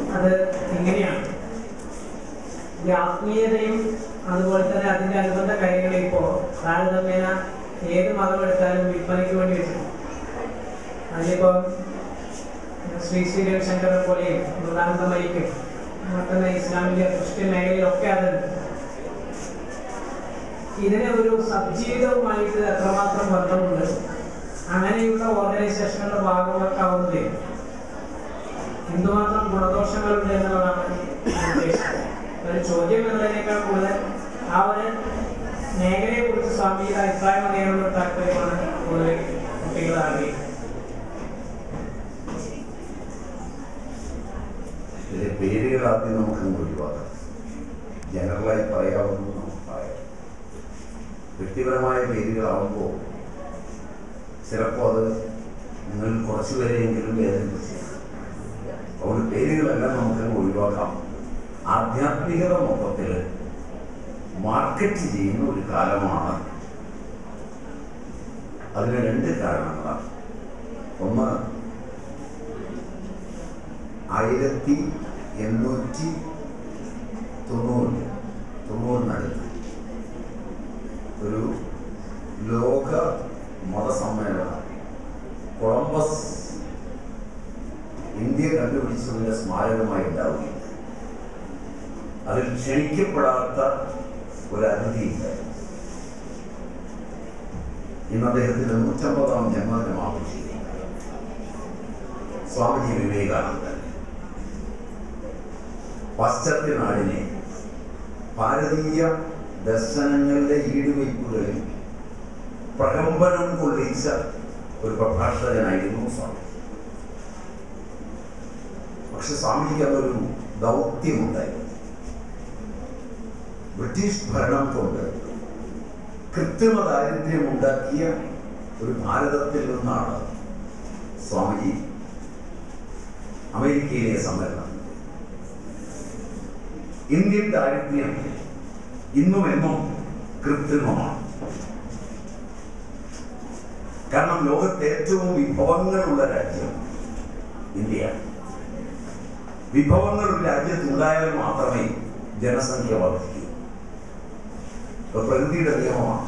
അത് ഇങ്ങനെയാണ് ഈ ആത്മീയതയും അതുപോലെ തന്നെ അതിന്റെ അനുബന്ധ കാര്യങ്ങൾ ഇപ്പോൾ താരതമ്യേന ഏത് മതം എടുത്താലും വിൽപ്പനയ്ക്ക് വേണ്ടി വെച്ചിട്ടുണ്ട് അതിലിപ്പോൾ ശ്രീ ശ്രീ രവിശങ്കരനെ പോലെയും മൃദാനന്ദമയിക്കും മറ്റുള്ള ഇസ്ലാമിക ക്രിസ്ത്യൻ മേഖലയിലൊക്കെ അതുണ്ട് ഇതിനെ ഒരു സബ്ജീവിതവുമായിട്ട് എത്രമാത്രം ബന്ധമുണ്ട് അങ്ങനെയുള്ള ഓർഗനൈസേഷനുകളുടെ ഭാഗമാക്കാവുന്നതേ എന്തുമാത്രം ഗുണദോഷങ്ങളുണ്ട് എന്നുള്ളതാണ് ഞാൻ ഉദ്ദേശിച്ചത് ഒരു ചോദ്യം എന്നതിനേക്കാൾ കൂടുതൽ ആ ഒരു മേഖലയെ കുറിച്ച് സ്വാമിയുടെ അഭിപ്രായം അറിയാനുള്ള ഒരു താല്പര്യമാണ് പൊതുവെ കുട്ടികൾ ആഗ്രഹിക്കുന്നത് ഇതിലെ പേരുകൾ ആദ്യം നമുക്ക് ഒഴിവാക്കാം ജനറലായി പറയാവുന്നത് നമുക്ക് പറയാം വ്യക്തിപരമായ പേരുകളാവുമ്പോൾ ചിലപ്പോൾ അത് നിങ്ങൾ കുറച്ചുപേരെയെങ്കിലും വേദനിപ്പിച്ചു അതുകൊണ്ട് പേരുകളെല്ലാം നമുക്ക് ഒഴിവാക്കാം ആധ്യാത്മികത മൊത്തത്തിൽ മാർക്കറ്റ് ചെയ്യുന്ന ഒരു കാലമാണ് അതിന് രണ്ട് കാരണങ്ങളാണ് ഒന്ന് ആയിരത്തി എണ്ണൂറ്റി തൊണ്ണൂറ് തൊണ്ണൂറിനടുത്ത് ഒരു ലോക മതസമ്മേളനം കൊളംബസ് ഇന്ത്യ കണ്ടുപിടിച്ചതിന്റെ സ്മാരകമായി ഉണ്ടാവുകയില്ല അതിൽ ക്ഷണിക്കപ്പെടാത്ത ഒരു അതിഥിയുണ്ടായിരുന്നു ഇന്ന് അദ്ദേഹത്തിന്റെ നൂറ്റമ്പതാം ജന്മദിനം ആഘോഷിക്കുകയാണ് സ്വാമിജി വിവേകാനന്ദൻ പാശ്ചാത്യ നാടിനെ ഭാരതീയ ദർശനങ്ങളുടെ ഈടുവയ്പ്പുകളിൽ പ്രകമ്പനം കൊള്ളിച്ച ഒരു പ്രഭാഷകനായിരുന്നു സ്വാമി പക്ഷെ സ്വാമിജിക്ക് അതൊരു ദൗത്യമുണ്ടായിരുന്നു ബ്രിട്ടീഷ് ഭരണം കൊണ്ട് കൃത്രിമ ദാരിദ്ര്യം ഉണ്ടാക്കിയ ഒരു ഭാരതത്തിൽ നിന്നാണ് സ്വാമിജി അമേരിക്കയിലെ സമ്മേളനം ഇന്ത്യൻ ദാരിദ്ര്യം ഇന്നും എന്നും കൃത്രിമമാണ് കാരണം ലോകത്തെ ഏറ്റവും വിഭവങ്ങളുള്ള രാജ്യം ഇന്ത്യയാണ് വിഭവങ്ങൾ ഒരു രാജ്യത്തുണ്ടായാൽ മാത്രമേ ജനസംഖ്യ വർദ്ധിക്കൂ അത് പ്രകൃതിയുടെ നിയമമാണ്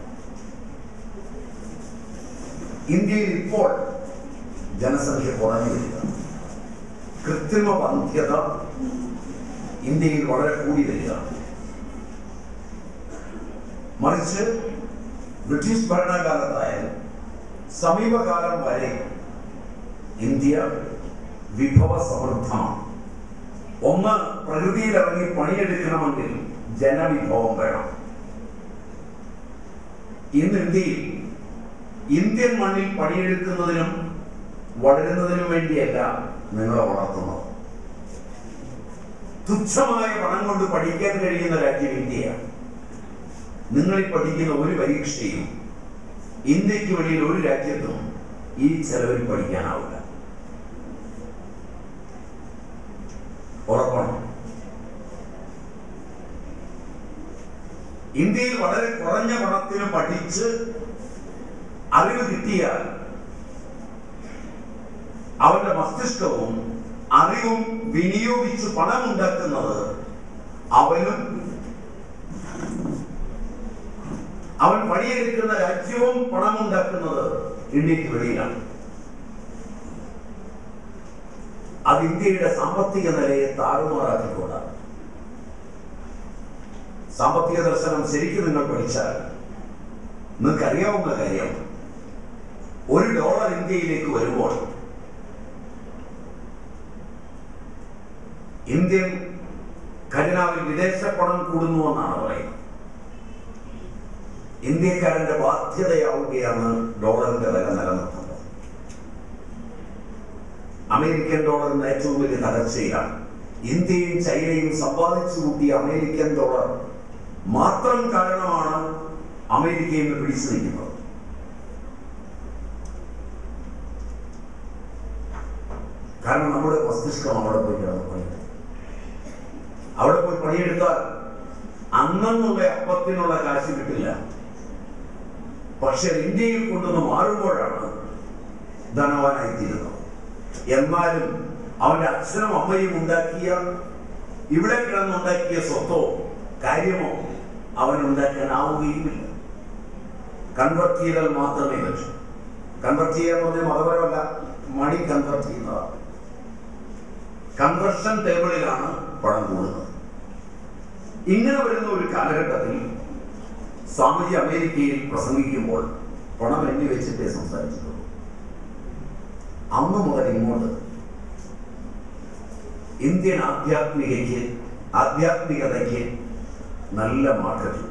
ഇന്ത്യയിൽ ഇപ്പോൾ ജനസംഖ്യ കുറഞ്ഞു വരിക കൃത്രിമ വന്ധ്യത ഇന്ത്യയിൽ വളരെ കൂടി വരിക മറിച്ച് ബ്രിട്ടീഷ് ഭരണകാലത്തായാലും സമീപകാലം വരെ ഇന്ത്യ വിഭവ സമൃദ്ധമാണ് ഒന്ന് പ്രകൃതിയിൽ ഇറങ്ങി പണിയെടുക്കണമെങ്കിൽ ജനവിഭവം വേണം ഇന്ന് ഇന്ത്യയിൽ ഇന്ത്യൻ മണ്ണിൽ പണിയെടുക്കുന്നതിനും വളരുന്നതിനും വേണ്ടിയല്ല നിങ്ങളെ വളർത്തുന്നത് തുച്ഛമായ പണം കൊണ്ട് പഠിക്കാൻ കഴിയുന്ന രാജ്യം ഇന്ത്യയാണ് നിങ്ങളിൽ പഠിക്കുന്ന ഒരു പരീക്ഷയും ഇന്ത്യക്ക് വെളിയിൽ ഒരു രാജ്യത്തും ഈ ചെലവിൽ പഠിക്കാനാവില്ല ഉറപ്പാണ് ഇന്ത്യയിൽ വളരെ കുറഞ്ഞ പണത്തിന് പഠിച്ച് അറിവ് കിട്ടിയാൽ അവന്റെ മസ്തിഷ്കവും അറിവും വിനിയോഗിച്ച് പണം ഉണ്ടാക്കുന്നത് അവനും അവൻ പണിയെടുക്കുന്ന രാജ്യവും പണം ഉണ്ടാക്കുന്നത് ഇന്ത്യക്ക് വെളിയിലാണ് അത് ഇന്ത്യയുടെ സാമ്പത്തിക നിലയെ താറുമാറാക്കിക്കൊണ്ടാണ് സാമ്പത്തിക ദർശനം ശരിക്കും നിങ്ങൾ പഠിച്ചാൽ നിങ്ങൾക്ക് അറിയാവുന്ന കാര്യം ഒരു ഡോളർ ഇന്ത്യയിലേക്ക് വരുമ്പോൾ ഇന്ത്യൻ ഖജനാവിൽ വിദേശ പണം കൂടുന്നുവെന്നാണ് പറയുന്നത് ഇന്ത്യക്കാരന്റെ ബാധ്യതയാവുകയാണ് ഡോളറിന്റെ വില നിലനിർത്തുന്നത് അമേരിക്കൻ ഡോളറിന് ഏറ്റവും വലിയ തകർച്ചയിലാണ് ഇന്ത്യയും ചൈനയും സമ്പാദിച്ചു കൂട്ടിയ അമേരിക്കൻ ഡോളർ മാത്രം കാരണമാണ് അമേരിക്കയിൽ നിന്ന് പിടിച്ചു നിൽക്കുന്നത് കാരണം നമ്മുടെ മസ്തിഷ്കം അവിടെ പോയി കിടന്ന് പണിയെടുക്കും അവിടെ പോയി പണിയെടുത്താൽ അന്നുള്ള അപ്പത്തിനുള്ള കാശ് കിട്ടില്ല പക്ഷെ ഇന്ത്യയിൽ കൊണ്ടുവന്ന് മാറുമ്പോഴാണ് ധനവാനായി തീരുന്നത് എന്നാലും അവന്റെ അച്ഛനും അമ്മയും ഉണ്ടാക്കിയ ഇവിടെ കിടന്നുണ്ടാക്കിയ സ്വത്തോ കാര്യമോ അവൻ ഉണ്ടാക്കാനാവുകയുമില്ല കൺവെർട്ട് ചെയ്താൽ മാത്രമേ പറ്റൂ കൺവെർട്ട് ചെയ്യാൻ പറഞ്ഞാൽ മതപരമല്ല മണി കൺവെർട്ട് ചെയ്യുന്നതാണ് കൺവെർഷൻ ടേബിളിലാണ് പണം കൂടുന്നത് ഇങ്ങനെ വരുന്ന ഒരു കാലഘട്ടത്തിൽ സ്വാമിജി അമേരിക്കയിൽ പ്രസംഗിക്കുമ്പോൾ പണം എണ്ണി വെച്ചിട്ടേ സംസാരിച്ചിട്ടുള്ളൂ അന്ന് മുതൽ ഇങ്ങോട്ട് ഇന്ത്യൻ ആധ്യാത്മികയ്ക്ക് ആധ്യാത്മികതയ്ക്ക് നല്ല മാറ്റം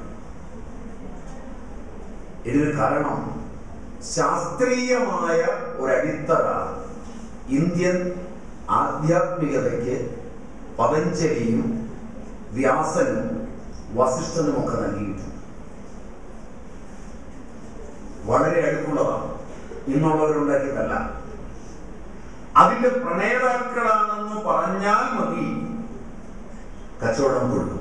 ഇതിന് കാരണം ശാസ്ത്രീയമായ ഒരടിത്തറ ഇന്ത്യൻ ആധ്യാത്മികതയ്ക്ക് പതഞ്ജലിയും വ്യാസനും വസിഷ്ഠനും ഒക്കെ നൽകിയിട്ടുണ്ട് വളരെ അടുത്തുള്ളതാണ് ഇന്നുള്ളവരുണ്ടാക്കിയതല്ല അതിന്റെ പ്രണേതാക്കളാണെന്ന് പറഞ്ഞാൽ മതി കച്ചവടം കൊള്ളും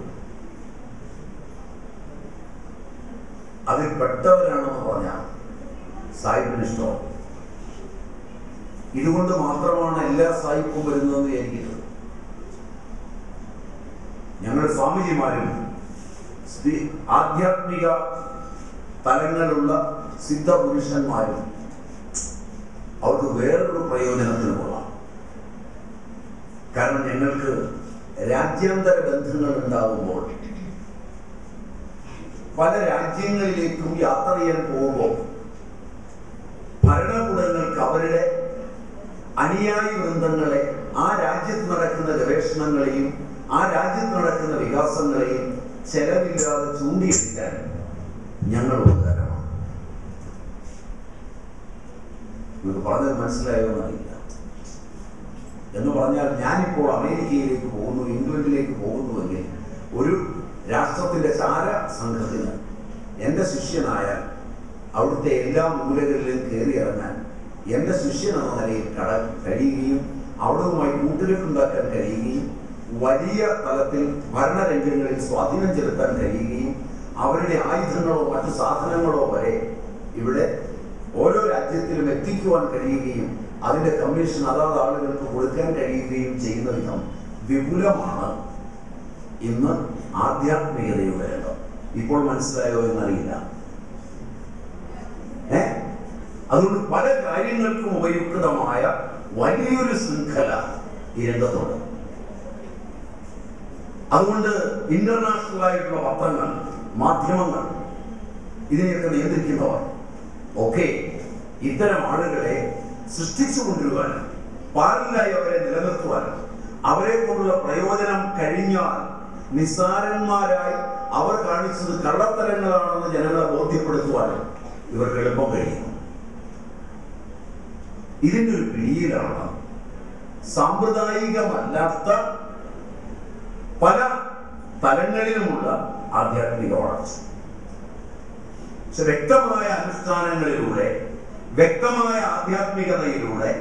അതിൽ പെട്ടവരാണെന്ന് പറഞ്ഞാൽ സായിപ്പിന് ഇഷ്ടം ഇതുകൊണ്ട് മാത്രമാണ് എല്ലാ സായിപ്പും വരുന്നതെന്ന് വിചാരിക്കുന്നത് ഞങ്ങളുടെ സ്വാമിജിമാരും സ്ത്രീ- ആധ്യാത്മിക തലങ്ങളുള്ള സിദ്ധപുരുഷന്മാരും അവർക്ക് വേറൊരു പ്രയോജനത്തിന് കൊള്ളാം കാരണം ഞങ്ങൾക്ക് രാജ്യാന്തര ബന്ധങ്ങൾ ഉണ്ടാകുമ്പോൾ പല രാജ്യങ്ങളിലേക്കും യാത്ര ചെയ്യാൻ പോകുമ്പോൾ ഭരണകൂടങ്ങൾക്ക് അവരുടെ അനുയായി വൃന്ദങ്ങളെ ആ രാജ്യത്ത് നടക്കുന്ന ഗവേഷണങ്ങളെയും ആ രാജ്യത്ത് നടക്കുന്ന വികാസങ്ങളെയും ചെലവില്ലാതെ ചൂണ്ടിയെടുക്കാൻ ഞങ്ങൾ ഉപകാരമാണ് നിങ്ങൾക്ക് പറഞ്ഞത് മനസ്സിലായോ എന്നറിയില്ല എന്ന് പറഞ്ഞാൽ ഞാനിപ്പോൾ അമേരിക്കയിലേക്ക് പോകുന്നു ഇംഗ്ലണ്ടിലേക്ക് പോകുന്നുവെങ്കിൽ ഒരു രാഷ്ട്രത്തിന്റെ ചാര സംഘത്തിന് എൻ്റെ ശിഷ്യനായാൽ അവിടുത്തെ എല്ലാ മൂലകളിലും കയറി ഇറങ്ങാൻ എൻ്റെ ശിഷ്യൻ എന്ന നിലയിൽ കട കഴിയുകയും അവിടവുമായി കൂട്ടുകെട്ടുണ്ടാക്കാൻ കഴിയുകയും വലിയ തലത്തിൽ ഭരണരംഗങ്ങളിൽ സ്വാധീനം ചെലുത്താൻ കഴിയുകയും അവരുടെ ആയുധങ്ങളോ മറ്റു സാധനങ്ങളോ വരെ ഇവിടെ ഓരോ രാജ്യത്തിലും എത്തിക്കുവാൻ കഴിയുകയും അതിന്റെ കമ്മീഷൻ അതാത് ആളുകൾക്ക് കൊടുക്കാൻ കഴിയുകയും ചെയ്യുന്ന വിധം വിപുലമാണ് ഇന്ന് ആധ്യാത്മികതയുടെ ഇടം ഇപ്പോൾ മനസ്സിലായോ എന്നറിയില്ല ഏ അതുകൊണ്ട് പല കാര്യങ്ങൾക്കും ഉപയുക്തമായ വലിയൊരു ശൃംഖല ഈ രംഗത്തുണ്ട് അതുകൊണ്ട് ഇന്റർനാഷണൽ ആയിട്ടുള്ള പത്രങ്ങൾ മാധ്യമങ്ങൾ ഇതിനെയൊക്കെ നിയന്ത്രിക്കുന്നവർ ഒക്കെ ഇത്തരം ആളുകളെ സൃഷ്ടിച്ചു കൊണ്ടുവരുവാനും പാലിലായി അവരെ നിലനിർത്തുവാനും അവരെ കൊണ്ടുള്ള പ്രയോജനം കഴിഞ്ഞാൽ നിസ്സാരന്മാരായി അവർ കാണിച്ചത് കള്ളത്തരങ്ങളാണെന്ന് ജനങ്ങളെ ബോധ്യപ്പെടുത്തുവാനും ഇവർക്ക് എളുപ്പം കഴിയുന്നു ഇതിന്റെ ഒരു പിടിയിലാണ് സാമ്പ്രദായികമല്ലാത്ത പല തലങ്ങളിലുമുള്ള ആധ്യാത്മിക വളർച്ച പക്ഷെ വ്യക്തമായ അനുഷ്ഠാനങ്ങളിലൂടെ വ്യക്തമായ ആധ്യാത്മികതയിലൂടെ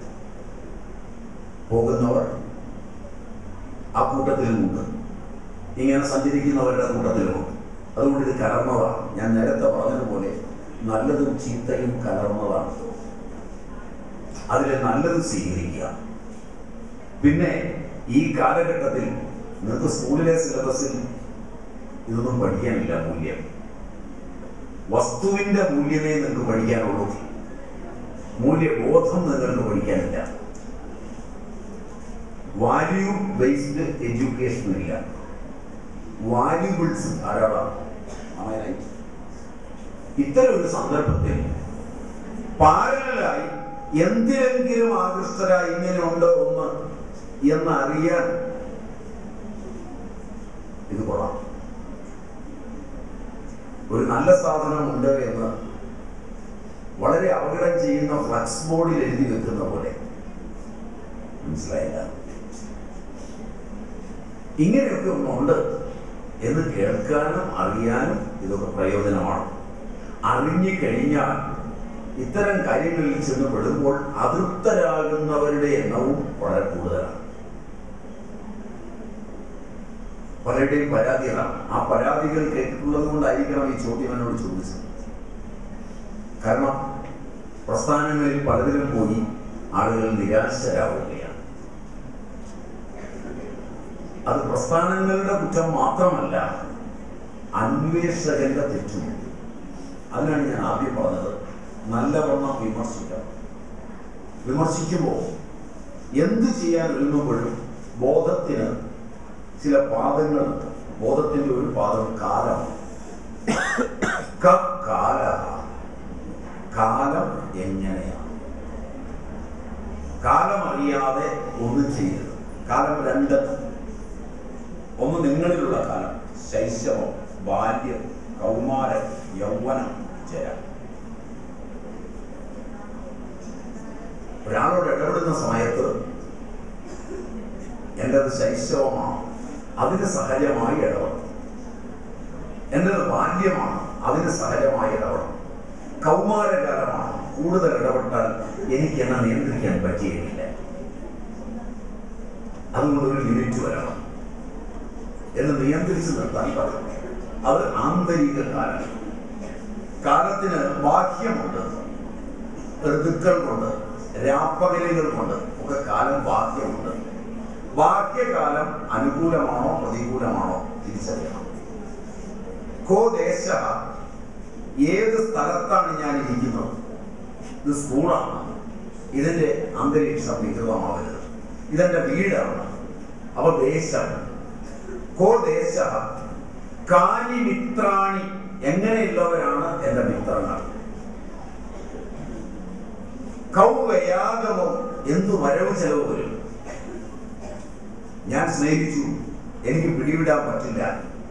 പോകുന്നവർ ആ കൂട്ടത്തിലുമുണ്ട് ഇങ്ങനെ സഞ്ചരിക്കുന്നവരുടെ കൂട്ടത്തിലുമുണ്ട് അതുകൊണ്ട് ഇത് കലർന്നതാണ് ഞാൻ നേരത്തെ പറഞ്ഞതുപോലെ നല്ലതും ചീത്തയും കലർന്നതാണ് അതിൽ നല്ലത് സ്വീകരിക്കുക പിന്നെ ഈ കാലഘട്ടത്തിൽ നിങ്ങൾക്ക് സ്കൂളിലെ സിലബസിൽ ഇതൊന്നും പഠിക്കാനില്ല മൂല്യം വസ്തുവിന്റെ മൂല്യമേ നിങ്ങൾക്ക് പഠിക്കാനുള്ളൂ മൂല്യബോധം നിങ്ങൾക്ക് പഠിക്കാനില്ല വാല്യൂ ബേസ്ഡ് എഡ്യൂക്കേഷൻ ഇല്ല വാല്യൂബിൾസ് ധാരാളമാണ് ആമേനായി. ഇത്തരം ഒരു സന്ദർഭത്തിൽ പാരലായി എന്തിനെങ്കിലും ആകൃഷ്ടരായി ഇങ്ങനെ ഉണ്ടോ ഒന്ന് എന്ന് അറിയാൻ ഇത് കൊള്ളാം ഒരു നല്ല സാധനം ഉണ്ട് എന്ന് വളരെ അപകടം ചെയ്യുന്ന ഫ്ലക്സ് ബോർഡിൽ എഴുതി വെക്കുന്ന പോലെ മനസ്സിലായില്ല ഇങ്ങനെയൊക്കെ ഒന്നുണ്ട് എന്ന് കേൾക്കാനും അറിയാനും ഇതൊക്കെ പ്രയോജനമാണ് അറിഞ്ഞു കഴിഞ്ഞാൽ ഇത്തരം കാര്യങ്ങളിൽ ചെന്ന് പെടുമ്പോൾ അതൃപ്തരാകുന്നവരുടെ എണ്ണവും വളരെ കൂടുതലാണ് പലരുടെയും പരാതികളാണ് ആ പരാതികൾ കേട്ടിട്ടുള്ളത് കൊണ്ടായിരിക്കണം ഈ ചോദ്യം എന്നോട് ചോദിച്ചത് കാരണം പ്രസ്ഥാനങ്ങളിൽ പലതിലും പോയി ആളുകൾ നിരാശരാവുകയാണ് അത് പ്രസ്ഥാനങ്ങളുടെ കുറ്റം മാത്രമല്ല അന്വേഷകന്റെ തെറ്റും അതിനാണ് ഞാൻ ആദ്യം പറഞ്ഞത് നല്ലവണ്ണം വിമർശിക്കണം വിമർശിക്കുമ്പോൾ എന്ത് ചെയ്യാൻ ഒരുങ്ങുമ്പോഴും ബോധത്തിന് ചില പാദങ്ങളുണ്ട് ബോധത്തിന്റെ ഒരു പാദം കാലമാണ് ക കാല കാലം എങ്ങനെയാണ് കാലം അറിയാതെ ഒന്നും ചെയ്യരുത് കാലം രണ്ട് ഒന്ന് നിങ്ങളിലുള്ള കാലം ശൈശവം ബാല്യം കൗമാരം യൗവനം ജയം ഒരാളോട് ഇടപെടുന്ന സമയത്ത് എൻ്റെത് ശൈശവമാണ് അതിന് സഹജമായി ഇടപെടണം എൻ്റെത് ബാല്യമാണ് അതിന് സഹജമായി ഇടപെടണം കൗമാരകാലമാണ് കൂടുതൽ ഇടപെട്ടാൽ എനിക്ക് എന്നെ നിയന്ത്രിക്കാൻ പറ്റിയിട്ടില്ല അതുകൊണ്ട് ഒരു ലിമിറ്റ് വരണം എന്ന് നിയന്ത്രിച്ചു നിർത്താൻ പറയും അത് ആന്തരിക കാലം കാലത്തിന് ബാഹ്യമുണ്ട് ഋതുക്കൾ കൊണ്ട് രാപ്പകലുകൾ കൊണ്ട് ഒക്കെ കാലം ബാഹ്യമുണ്ട് ബാഹ്യകാലം അനുകൂലമാണോ പ്രതികൂലമാണോ തിരിച്ചറിയണം കോ ദേശ ഏത് സ്ഥലത്താണ് ഞാൻ ഇരിക്കുന്നത് ഇത് സ്കൂളാണ് ഇതിന്റെ അന്തരീക്ഷം വികൃതമാവരുത് ഇതെന്റെ വീടാണ് അപ്പൊ ദേശം കോ ദേശ കാലി മിത്രാണി എങ്ങനെയുള്ളവരാണ് എന്റെ മിത്രങ്ങൾ കൗവയാഗമോ എന്തു വരവ് ചെലവ് വരും ഞാൻ സ്നേഹിച്ചു എനിക്ക് പിടിവിടാൻ പറ്റില്ല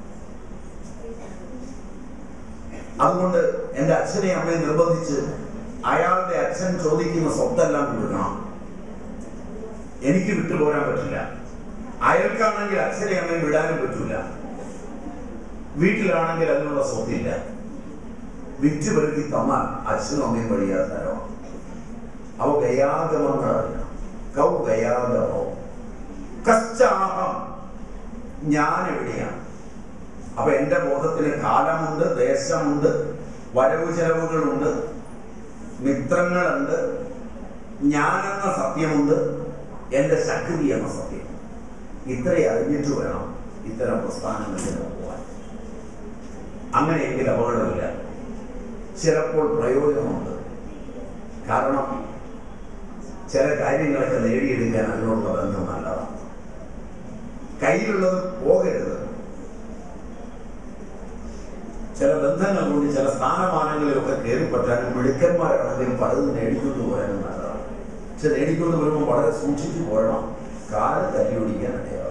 അതുകൊണ്ട് എൻ്റെ അച്ഛനെ അമ്മയെ നിർബന്ധിച്ച് അയാളുടെ അച്ഛൻ ചോദിക്കുന്ന സ്വത്തെല്ലാം കൊടുക്കണം എനിക്ക് വിട്ടുപോരാൻ പറ്റില്ല അയാൾക്കാണെങ്കിൽ അച്ഛനെ അമ്മയും വിടാനും പറ്റൂല വീട്ടിലാണെങ്കിൽ അതിനുള്ള സ്വത്തില്ല വിറ്റ് പെരുത്തി തന്നാൽ അച്ഛനും അമ്മയും വഴിയാ തരമാണ് അവ ഗയാഗമെന്ന് അറിയണം കൗ ഗയാഗമോ കശ്ചാഹം ഞാൻ എവിടെയാണ് അപ്പൊ എന്റെ ബോധത്തിന് കാലമുണ്ട് ദേശമുണ്ട് വരവ് ചെലവുകളുണ്ട് മിത്രങ്ങളുണ്ട് ഞാനെന്ന സത്യമുണ്ട് എന്റെ ശക്തി എന്ന സത്യം ഇത്രയും അറിഞ്ഞിട്ട് വേണം ഇത്തരം പ്രസ്ഥാനങ്ങളിൽ പോകാൻ അങ്ങനെയെങ്കിൽ അപകടമില്ല ചിലപ്പോൾ പ്രയോജനമുണ്ട് കാരണം ചില കാര്യങ്ങളൊക്കെ നേടിയെടുക്കാൻ അതിനോടുള്ള ബന്ധം നല്ലതാണ് കയ്യിലുള്ളത് പോകരുത് ചില ബന്ധങ്ങൾ കൊണ്ട് ചില സ്ഥാനമാനങ്ങളിലൊക്കെ കയറിപ്പറ്റാനും മിടുക്കന്മാരാണെങ്കിലും പലതും നേടിക്കൊണ്ട് പോകാനും നല്ലതാണ് പക്ഷെ നേടിക്കൊണ്ട് വരുമ്പോൾ വളരെ സൂക്ഷിച്ചു പോകണം കാല് തല്ലിയൊടിക്കാൻ ഇടയാവും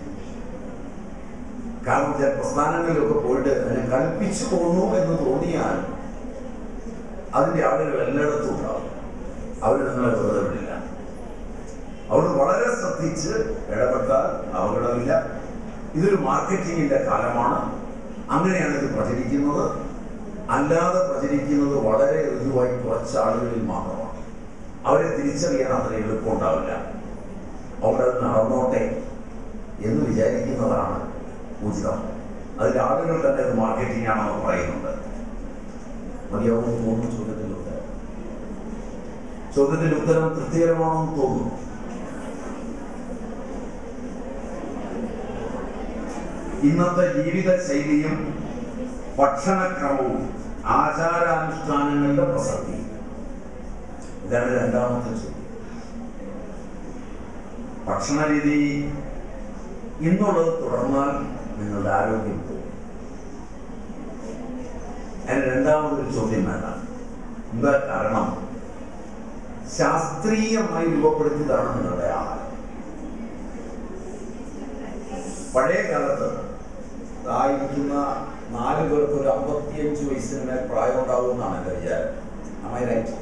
കാരണം ചില പ്രസ്ഥാനങ്ങളിലൊക്കെ പോയിട്ട് അതിനെ കൽപ്പിച്ചു പോകുന്നു എന്ന് തോന്നിയാൽ അതിന്റെ ആളുകൾ എല്ലായിടത്തും ഉണ്ടാവും അവർ നിങ്ങളെ വെറുതെ വിടില്ല അവിടെ വളരെ ശ്രദ്ധിച്ച് ഇടപെട്ടാൽ അപകടമില്ല ഇതൊരു മാർക്കറ്റിങ്ങിന്റെ കാലമാണ് അങ്ങനെയാണ് ഇത് പ്രചരിക്കുന്നത് അല്ലാതെ പ്രചരിക്കുന്നത് വളരെ ഋതുവായി കുറച്ച് ആളുകളിൽ മാത്രമാണ് അവരെ തിരിച്ചറിയാൻ അത്ര എളുപ്പം ഉണ്ടാവില്ല അവിടെ അത് നടന്നോട്ടെ എന്ന് വിചാരിക്കുന്നതാണ് ഉചിതം അതിൽ ആളുകൾ തന്നെ ഇത് മാർക്കറ്റിംഗ് ആണെന്ന് പറയുന്നുണ്ട് മതിയാവും തോന്നുന്നു ചോദ്യത്തിന്റെ ഉത്തരം ചോദ്യത്തിന്റെ ഉത്തരം തൃപ്തികരമാണെന്ന് തോന്നുന്നു ഇന്നത്തെ ജീവിത ശൈലിയും ഭക്ഷണക്രമവും ആചാരാനുഷ്ഠാനങ്ങളുടെ പ്രസക്തി ഇതാണ് രണ്ടാമത്തെ ചോദ്യം ഭക്ഷണ രീതി ഇന്നുള്ളത് തുടർന്നാൽ നിങ്ങളുടെ ആരോഗ്യം പോകും അതിന് രണ്ടാമതൊരു ചോദ്യം വേണ്ട എന്താ കാരണം ശാസ്ത്രീയമായി രൂപപ്പെടുത്തിയതാണ് നിങ്ങളുടെ ആഹാരം പഴയ കാലത്ത് ആയിരിക്കുന്ന നാല് പേർക്ക് ഒരു അമ്പത്തിയഞ്ച് വയസ്സിന് മേൽ പ്രായം ഉണ്ടാവുമെന്നാണ് എൻ്റെ വിചാരം അമ്മായി റൈറ്റ്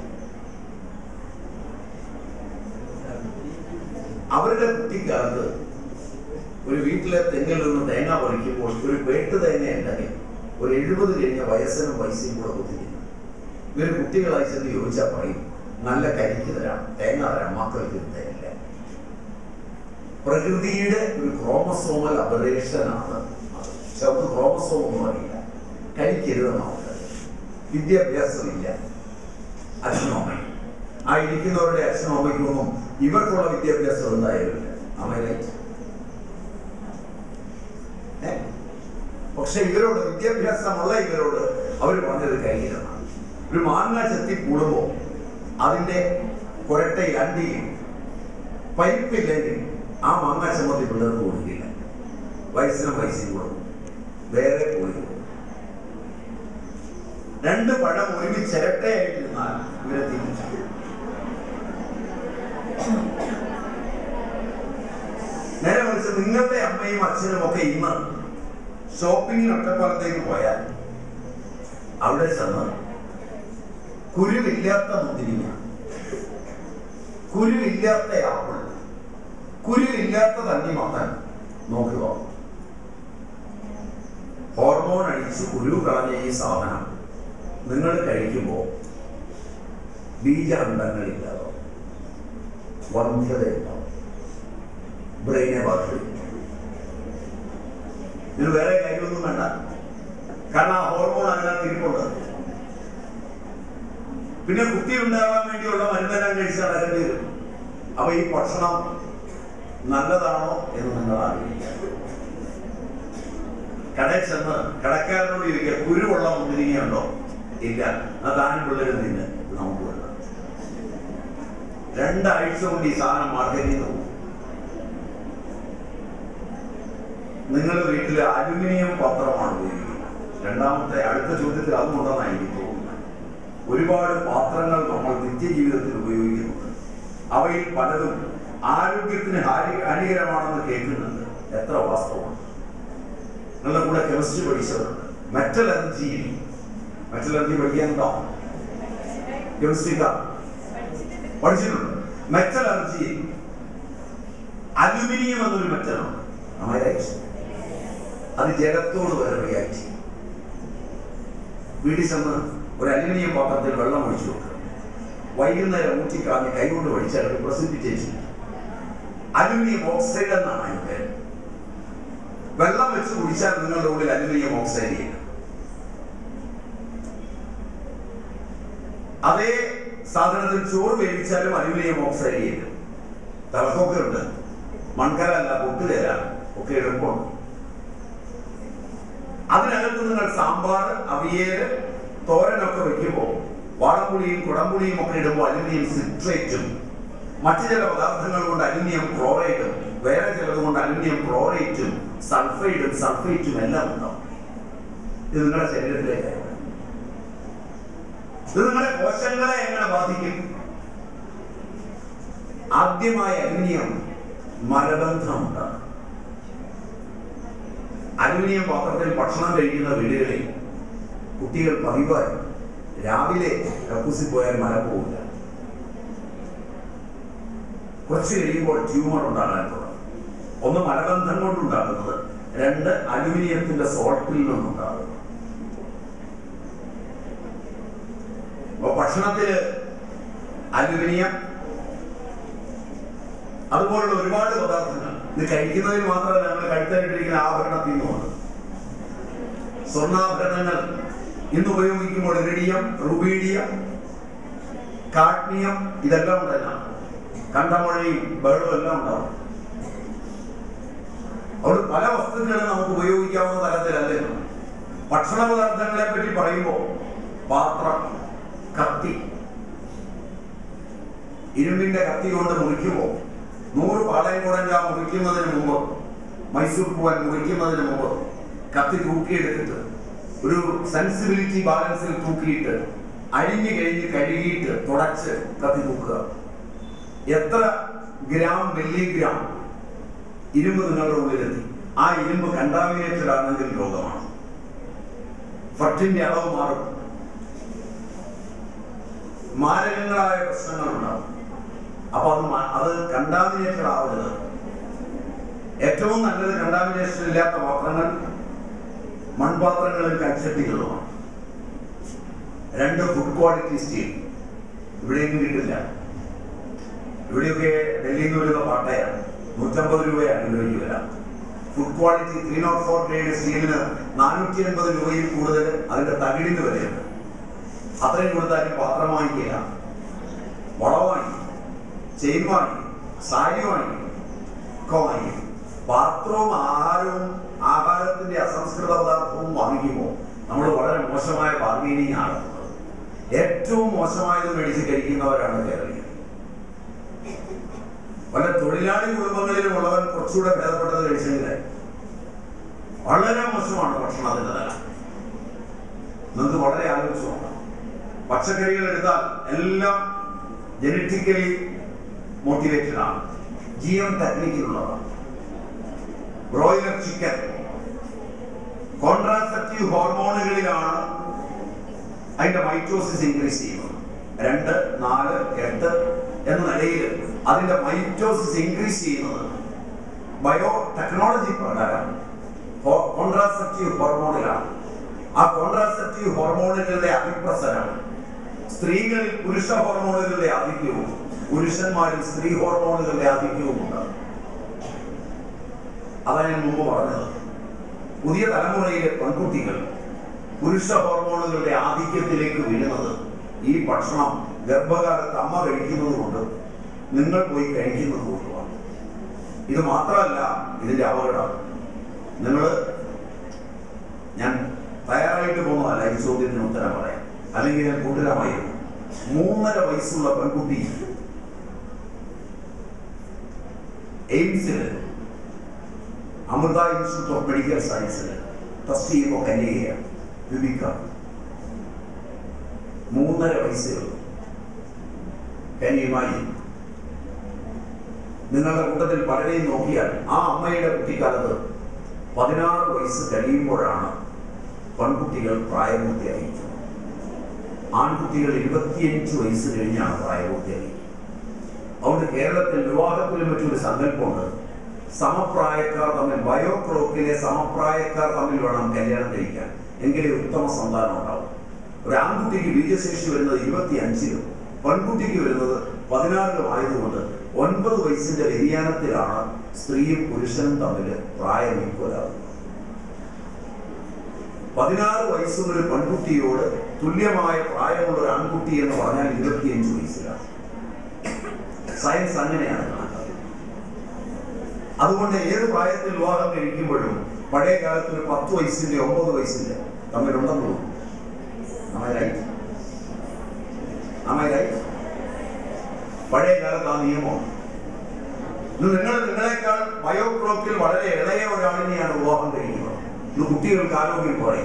അവരുടെ കുട്ടിക്കാലത്ത് ഒരു വീട്ടിലെ തെങ്ങിൽ നിന്ന് തേങ്ങ പറിക്കുമ്പോൾ ഒരു വെട്ട് തേങ്ങ ഉണ്ടെങ്കിൽ ഒരു എഴുപത് കഴിഞ്ഞ വയസ്സിനും പൈസയും കൂടെ കുത്തിക്കുന്നു ഇവർ കുട്ടികളായി ചെന്ന് ചോദിച്ചാൽ പറയും നല്ല കരിക്ക് തരാം തേങ്ങ തരാം മക്കൾക്ക് ഇത് തരില്ല പ്രകൃതിയുടെ ഒരു ക്രോമസോമൽ അപരേഷനാണ് അത് പക്ഷെ അവർക്ക് ക്രോമസോം ഒന്നും അറിയില്ല കഴിക്കരുതെന്ന് അവർക്ക് വിദ്യാഭ്യാസമില്ല അച്ഛനും അമ്മയും ആ ഇരിക്കുന്നവരുടെ അച്ഛനും അമ്മയ്ക്കൊന്നും ഇവർക്കുള്ള വിദ്യാഭ്യാസം എന്തായാലും ഇല്ല അമ്മയിലേക്ക് പക്ഷെ ഇവരോട് വിദ്യാഭ്യാസമുള്ള ഇവരോട് അവർ പറഞ്ഞത് കയ്യിലാണ് ഒരു മാങ്ങ ചെത്തി കൂടുമ്പോൾ അതിന്റെ കുരട്ടയിൽ അണ്ടിയിൽ പൈപ്പില്ലെങ്കിൽ ആ മാങ്ങ ചമ്മത്തി പിള്ളേർക്ക് കൊടുക്കില്ല വയസ്സിനും വയസ്സിനും കൊടുക്കും വേറെ പോയി കൊടുക്കും. രണ്ട് പഴം ഒരുമിച്ച് ചിരട്ടയായിട്ടിരുന്നാൽ ഇവരെ തിരിച്ചു നേരെ മറിച്ച് നിങ്ങളുടെ അമ്മയും അച്ഛനും ഒക്കെ ഇന്ന് ഷോപ്പിങ്ങിന് ഒറ്റപ്പാലത്തേക്ക് പോയാൽ അവിടെ ചെന്ന് കുരുവില്ലാത്ത മുന്തിരിങ്ങ കുരുവില്ലാത്ത ആപ്പിൾ കുരുവില്ലാത്ത തണ്ണിമത്തൻ നോക്കുക ഹോർമോൺ അടിച്ച് കുരു കളഞ്ഞ ഈ സാധനം നിങ്ങൾ കഴിക്കുമ്പോൾ ബീജാണ്ടങ്ങളില്ലാതെ വന്ധ്യതയുണ്ടാവും ബ്രെയിനെ ബാധിക്കും ഇതിന് വേറെ കാര്യമൊന്നും വേണ്ട കാരണം ആ ഹോർമോൺ അതിനകത്ത് ഇരിപ്പുണ്ട് പിന്നെ കുട്ടി ഉണ്ടാവാൻ വേണ്ടിയുള്ള മരുന്നെല്ലാം കഴിച്ച് നടക്കേണ്ടി വരും അപ്പൊ ഈ ഭക്ഷണം നല്ലതാണോ എന്ന് നിങ്ങൾ അറിയില്ല കടയിൽ ചെന്ന് കടക്കാരനോട് ചോദിക്കുക കുരുവുള്ള മുന്തിരിങ്ങയുണ്ടോ ഇല്ല ആ താനും പിള്ളേരും തിന്ന് ഇത് നമുക്ക് വേണ്ട രണ്ടാഴ്ച കൊണ്ട് ഈ സാധനം മാർക്കറ്റിൽ നിന്ന് പോകും നിങ്ങൾ വീട്ടിൽ അലുമിനിയം പാത്രമാണ് ഉപയോഗിക്കുന്നത് രണ്ടാമത്തെ അടുത്ത ചോദ്യത്തിൽ അതുകൊണ്ടെന്നാണ് എനിക്ക് തോന്നുന്നത് ഒരുപാട് പാത്രങ്ങൾ നമ്മൾ നിത്യജീവിതത്തിൽ ഉപയോഗിക്കുന്നുണ്ട് അവയിൽ പലതും ആരോഗ്യത്തിന് ഹാനി ഹാനികരമാണെന്ന് കേൾക്കുന്നുണ്ട് എത്ര വാസ്തവമാണ് നിങ്ങളുടെ കൂടെ കെമിസ്ട്രി പഠിച്ചവരുണ്ട് മെറ്റൽ എനർജിയിൽ മെറ്റൽ എനർജി പഠിക്കാനുണ്ടോ കെമിസ്ട്രിക്കാർ പഠിച്ചിട്ടുണ്ട് മെറ്റൽ എനർജിയിൽ അലുമിനിയം എന്നൊരു മെറ്റലുണ്ട് അത് ജലത്തോട് വരെ റിയാക്ട് ചെയ്യും വീട്ടിൽ ചെന്ന് ഒരു അലുമിനിയം പാത്രത്തിൽ വെള്ളം ഒഴിച്ചു കൊടുക്കുക വൈകുന്നേരം ഊറ്റിക്കാഞ്ഞ് കൈകൊണ്ട് ഒഴിച്ചാൽ ഒരു പ്രസിപ്പിറ്റേഷൻ അലുമിനിയം ഓക്സൈഡ് എന്നാണ് അതിന് പേര് വെള്ളം വെച്ച് കുടിച്ചാൽ നിങ്ങളുടെ ഉള്ളിൽ അലുമിനിയം ഓക്സൈഡ് ചെയ്യും അതേ സാധനത്തിൽ ചോറ് വേവിച്ചാലും അലുമിനിയം ഓക്സൈഡ് ചെയ്യും തിളക്കമൊക്കെ ഉണ്ട് മൺകലല്ല പൊട്ടുകലാണ് ഒക്കെ എളുപ്പമുണ്ട് അതിനകത്ത് നിങ്ങൾ സാമ്പാർ അവിയല് തോരനൊക്കെ വെക്കുമ്പോൾ വാളംപുളിയും കുടംപുളിയും ഒക്കെ ഇടുമ്പോൾ അലുമിനിയം സിട്രേറ്റും മറ്റു ചില പദാർത്ഥങ്ങൾ കൊണ്ട് അലുമിനിയം ക്ലോറൈഡും വേറെ ചിലത് കൊണ്ട് അലുമിനിയം ക്ലോറേറ്റും സൾഫൈഡും സൾഫേറ്റും എല്ലാം ഉണ്ടാവും ഇത് നിങ്ങളുടെ ശരീരത്തിലേക്ക് ഇത് നിങ്ങളുടെ കോശങ്ങളെ എങ്ങനെ ബാധിക്കും ആദ്യമായ അലുമിനിയം മലബന്ധമുണ്ടാകും അലുമിനിയം പാത്രത്തിൽ ഭക്ഷണം കഴിക്കുന്ന വീടുകളിൽ കുട്ടികൾ പതിവായി രാവിലെ കക്കൂസിൽ പോയാൽ മല പോകില്ല കുറച്ച് കഴിയുമ്പോൾ ട്യൂമർ ഉണ്ടാകാൻ തുടങ്ങും ഒന്ന് മലബന്ധം കൊണ്ടുണ്ടാകുന്നത് രണ്ട് അലുമിനിയത്തിന്റെ സോൾട്ടിൽ നിന്നുണ്ടാകുന്നത് അപ്പൊ ഭക്ഷണത്തില് അലുമിനിയം അതുപോലുള്ള ഒരുപാട് പദാർത്ഥങ്ങൾ ഇത് കഴിക്കുന്നതിൽ മാത്രമല്ല നമ്മൾ കഴുത്തായിട്ടിരിക്കുന്ന ആഭരണത്തിൽ നിന്നുമാണ് സ്വർണ്ണാഭരണങ്ങൾ ഇന്ന് ഉപയോഗിക്കുമ്പോൾ ഇറിഡിയം റുബീഡിയം കാഡ്മിയം ഇതെല്ലാം ഉണ്ടല്ലോ കണ്ടമഴയും ബഹളവും എല്ലാം ഉണ്ടാവും അവിടെ പല വസ്തുക്കളും നമുക്ക് ഉപയോഗിക്കാവുന്ന തരത്തിലല്ലല്ലോ ഭക്ഷണ പദാർത്ഥങ്ങളെ പറ്റി പറയുമ്പോൾ പാത്രം കത്തി ഇരുമ്പിന്റെ കത്തി കൊണ്ട് മുറിക്കുമ്പോൾ നൂറ് പാളയം കുടങ്ക മുറിക്കുന്നതിന് മുമ്പ് മൈസൂർ പൂവൻ മുറിക്കുന്നതിന് മുമ്പ് കത്തി തൂക്കിയെടുത്തിട്ട് ഒരു സെൻസിബിലിറ്റി ബാലൻസിൽ തൂക്കിയിട്ട് അരിഞ്ഞു കഴിഞ്ഞ് കഴുകിയിട്ട് തുടച്ച് കത്തി തൂക്കുക എത്ര ഗ്രാം മില്ലിഗ്രാം ഇരുമ്പ് നിങ്ങളുടെ ഉള്ളിലെത്തി ആ ഇരുമ്പ് കണ്ടാമിനേറ്റഡ് ആണെങ്കിൽ രോഗമാണ് ഫട്ടിന്റെ അളവ് മാറും മാരകങ്ങളായ പ്രശ്നങ്ങളുണ്ടാവും അപ്പൊ അത് മ- അത് കണ്ടാമിനേറ്റഡ് ആവരുത് ഏറ്റവും നല്ലത് കണ്ടാമിനേഷൻ ഇല്ലാത്ത പാത്രങ്ങൾ മൺപാത്രങ്ങളും കൽച്ചട്ടികളുമാണ് രണ്ട് ഫുഡ് ക്വാളിറ്റി സ്റ്റീൽ ഇവിടെയൊന്നും കിട്ടില്ല ഇവിടെയൊക്കെ ഡൽഹിയിൽ നിന്ന് വരുന്ന പാട്ടയാണ് നൂറ്റമ്പത് രൂപയാണ് കിലോയ്ക്ക് വില food quality three nought four grade സ്റ്റീലിന് നാനൂറ്റി എൺപത് രൂപയിൽ കൂടുതൽ അതിന്റെ തകിടിന് വിലയുണ്ട് അത്രയും കൊടുത്താലും പാത്രം വാങ്ങിക്കില്ല വള വാങ്ങി ചെയിൻ വാങ്ങി സാരി വാങ്ങി ഒക്കെ വാങ്ങി പാത്രവും ആഹാരവും ആഹാരത്തിന്റെ അസംസ്കൃത പദാർത്ഥവും വാങ്ങിക്കുമ്പോൾ നമ്മൾ വളരെ മോശമായ ബാർഗൈനിങ് നടത്തുന്നത് ഏറ്റവും മോശമായത് മേടിച്ച് കഴിക്കുന്നവരാണ് കേരളീയർ പല തൊഴിലാളി കുടുംബങ്ങളിലും ഉള്ളവൻ കുറച്ചുകൂടെ ഭേദപ്പെട്ടത് കഴിച്ചെങ്കിൽ വളരെ മോശമാണ് ഭക്ഷണത്തിന്റെ നില നിങ്ങൾക്ക് വളരെ ആലോചിച്ചു നോക്കാം പച്ചക്കറികൾ എടുത്താൽ എല്ലാം ജനറ്റിക്കലി മോട്ടിവേറ്റഡ് ആണ് ജി എം ടെക്നിക്കിലുള്ളതാണ് ബ്രോയിലർ ചിക്കൻ കോൺട്രാസെപ്റ്റീവ് ഹോർമോണുകളിലാണ് അതിന്റെ മൈറ്റോസിസ് ഇൻക്രീസ് ചെയ്യുന്നത് രണ്ട് നാല് എട്ട് എന്ന നിലയിൽ അതിന്റെ മൈറ്റോസിസ് ഇൻക്രീസ് ചെയ്യുന്നത് ബയോ ടെക്നോളജി പ്രകാരം കോൺട്രാസെപ്റ്റീവ് ഹോർമോണിലാണ് ആ കോൺട്രാസെപ്റ്റീവ് ഹോർമോണുകളുടെ അതിപ്രസരം സ്ത്രീകളിൽ പുരുഷ ഹോർമോണുകളുടെ ആധിക്യവും പുരുഷന്മാരിൽ സ്ത്രീ ഹോർമോണുകളുടെ ആധിക്യവും ഉണ്ട് അതാണ് ഞാൻ മുമ്പ് പറഞ്ഞത് പുതിയ തലമുറയിലെ പെൺകുട്ടികൾ പുരുഷ ഹോർമോണുകളുടെ ആധിക്യത്തിലേക്ക് വീഴുന്നത് ഈ ഭക്ഷണം ഗർഭകാലത്ത് അമ്മ കഴിക്കുന്നത് കൊണ്ട് നിങ്ങൾ പോയി കഴിക്കുന്നത് കൊണ്ടുമാണ് ഇത് മാത്രമല്ല ഇതിന്റെ അപകടം നിങ്ങൾ ഞാൻ തയ്യാറായിട്ട് പോകുന്നതല്ല ഈ ചോദ്യത്തിന് ഉത്തരം പറയാം അല്ലെങ്കിൽ ഞാൻ കൂട്ടുകാരമായിരുന്നു മൂന്നര വയസ്സുള്ള പെൺകുട്ടി എയിംസിൽ അമൃത ഇൻസ്റ്റിറ്റ്യൂട്ട് ഓഫ് മെഡിക്കൽ സയൻസിൽ ടെസ്റ്റ് ചെയ്യുമ്പോൾ കന്യകയാണ് വിപിക്ക മൂന്നര വയസ്സേ ഉള്ളൂ കന്യമായി നിങ്ങളുടെ കൂട്ടത്തിൽ പലരെയും നോക്കിയാൽ ആ അമ്മയുടെ കുട്ടിക്കാലത്ത് പതിനാറ് വയസ്സ് കഴിയുമ്പോഴാണ് പെൺകുട്ടികൾ പ്രായപൂർത്തിയായിരിക്കുന്നത് ആൺകുട്ടികൾ ഇരുപത്തിയഞ്ച് വയസ്സ് കഴിഞ്ഞാണ് പ്രായപൂർത്തിയായിരിക്കുന്നത് അതുകൊണ്ട് കേരളത്തിൽ വിവാഹത്തിലും മറ്റൊരു സങ്കല്പമുണ്ട് സമപ്രായക്കാർ തമ്മിൽ ബയോക്ലോക്കിലെ സമപ്രായക്കാർ തമ്മിൽ വേണം കല്യാണം കഴിക്കാൻ എങ്കിലേ ഉത്തമ സന്താനം ഉണ്ടാവും ഒരു ആൺകുട്ടിക്ക് ബീജശേഷി വരുന്നത് ഇരുപത്തി അഞ്ചിലും പെൺകുട്ടിക്ക് വരുന്നത് പതിനാറിലും ആയതുകൊണ്ട് ഒൻപത് വയസ്സിന്റെ വ്യതിയാനത്തിലാണ് സ്ത്രീയും പുരുഷനും തമ്മിൽ പ്രായം ഈക്വലാകുന്നത് പതിനാറ് വയസ്സുള്ള ഒരു പെൺകുട്ടിയോട് തുല്യമായ പ്രായമുള്ള ഒരു ആൺകുട്ടി എന്ന് പറഞ്ഞാൽ ഇരുപത്തിയഞ്ച് വയസ്സിലാണ് സയൻസ് അങ്ങനെയാണ് കണക്കാക്കുന്നത് അതുകൊണ്ട് ഏത് പ്രായത്തിൽ വിവാഹം കഴിക്കുമ്പോഴും പഴയ കാലത്ത് ഒരു പത്ത് വയസ്സിന്റെ ഒമ്പത് വയസ്സിന്റെ തമ്മിലുണ്ടെന്ന് തോന്നുന്നു Am I right? Am I right? പഴയ കാലത്ത് ആ നിയമം ഇന്ന് നിങ്ങൾ നിങ്ങളെക്കാൾ ബയോക്ലോക്കിൽ വളരെ ഇളയ ഒരാളിനെയാണ് വിവാഹം കഴിക്കുന്നത് ഇന്ന് കുട്ടികൾക്ക് ആരോഗ്യം കുറയും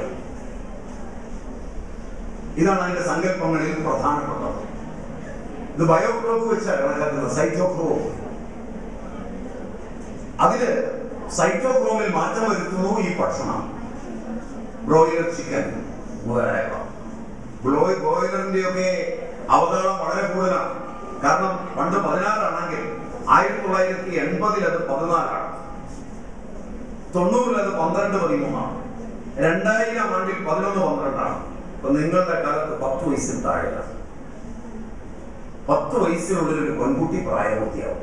ഇതാണ് അതിന്റെ സങ്കല്പങ്ങളിൽ പ്രധാനപ്പെട്ടത് ഇത് ബയോക്ലോക്ക് വെച്ചാണ് കണക്കാക്കുന്നത് സൈറ്റോക്രോം അതില് സൈറ്റോക്രോമിൽ മാറ്റം വരുത്തുന്നു ഈ ഭക്ഷണം ബ്രോയിലർ ചിക്കൻ മുതലായവ ബ്ലോയ് ബ്രോയിലറിന്റെ ഒക്കെ അവതരണം വളരെ കൂടുതലാണ് കാരണം പണ്ട് പതിനാറാണെങ്കിൽ ആയിരത്തി തൊള്ളായിരത്തി എൺപതിൽ അത് പതിനാലാണ് തൊണ്ണൂറിൽ അത് പന്ത്രണ്ട് പതിമൂന്നാണ് രണ്ടായിരം ആണ്ടിൽ പതിനൊന്ന് പന്ത്രണ്ടാണ് അപ്പൊ നിങ്ങളുടെ കാലത്ത് പത്ത് വയസ്സിൽ താഴെയാണ് പത്ത് വയസ്സിനുള്ളിൽ ഒരു പെൺകുട്ടി പ്രായപൂർത്തിയാവും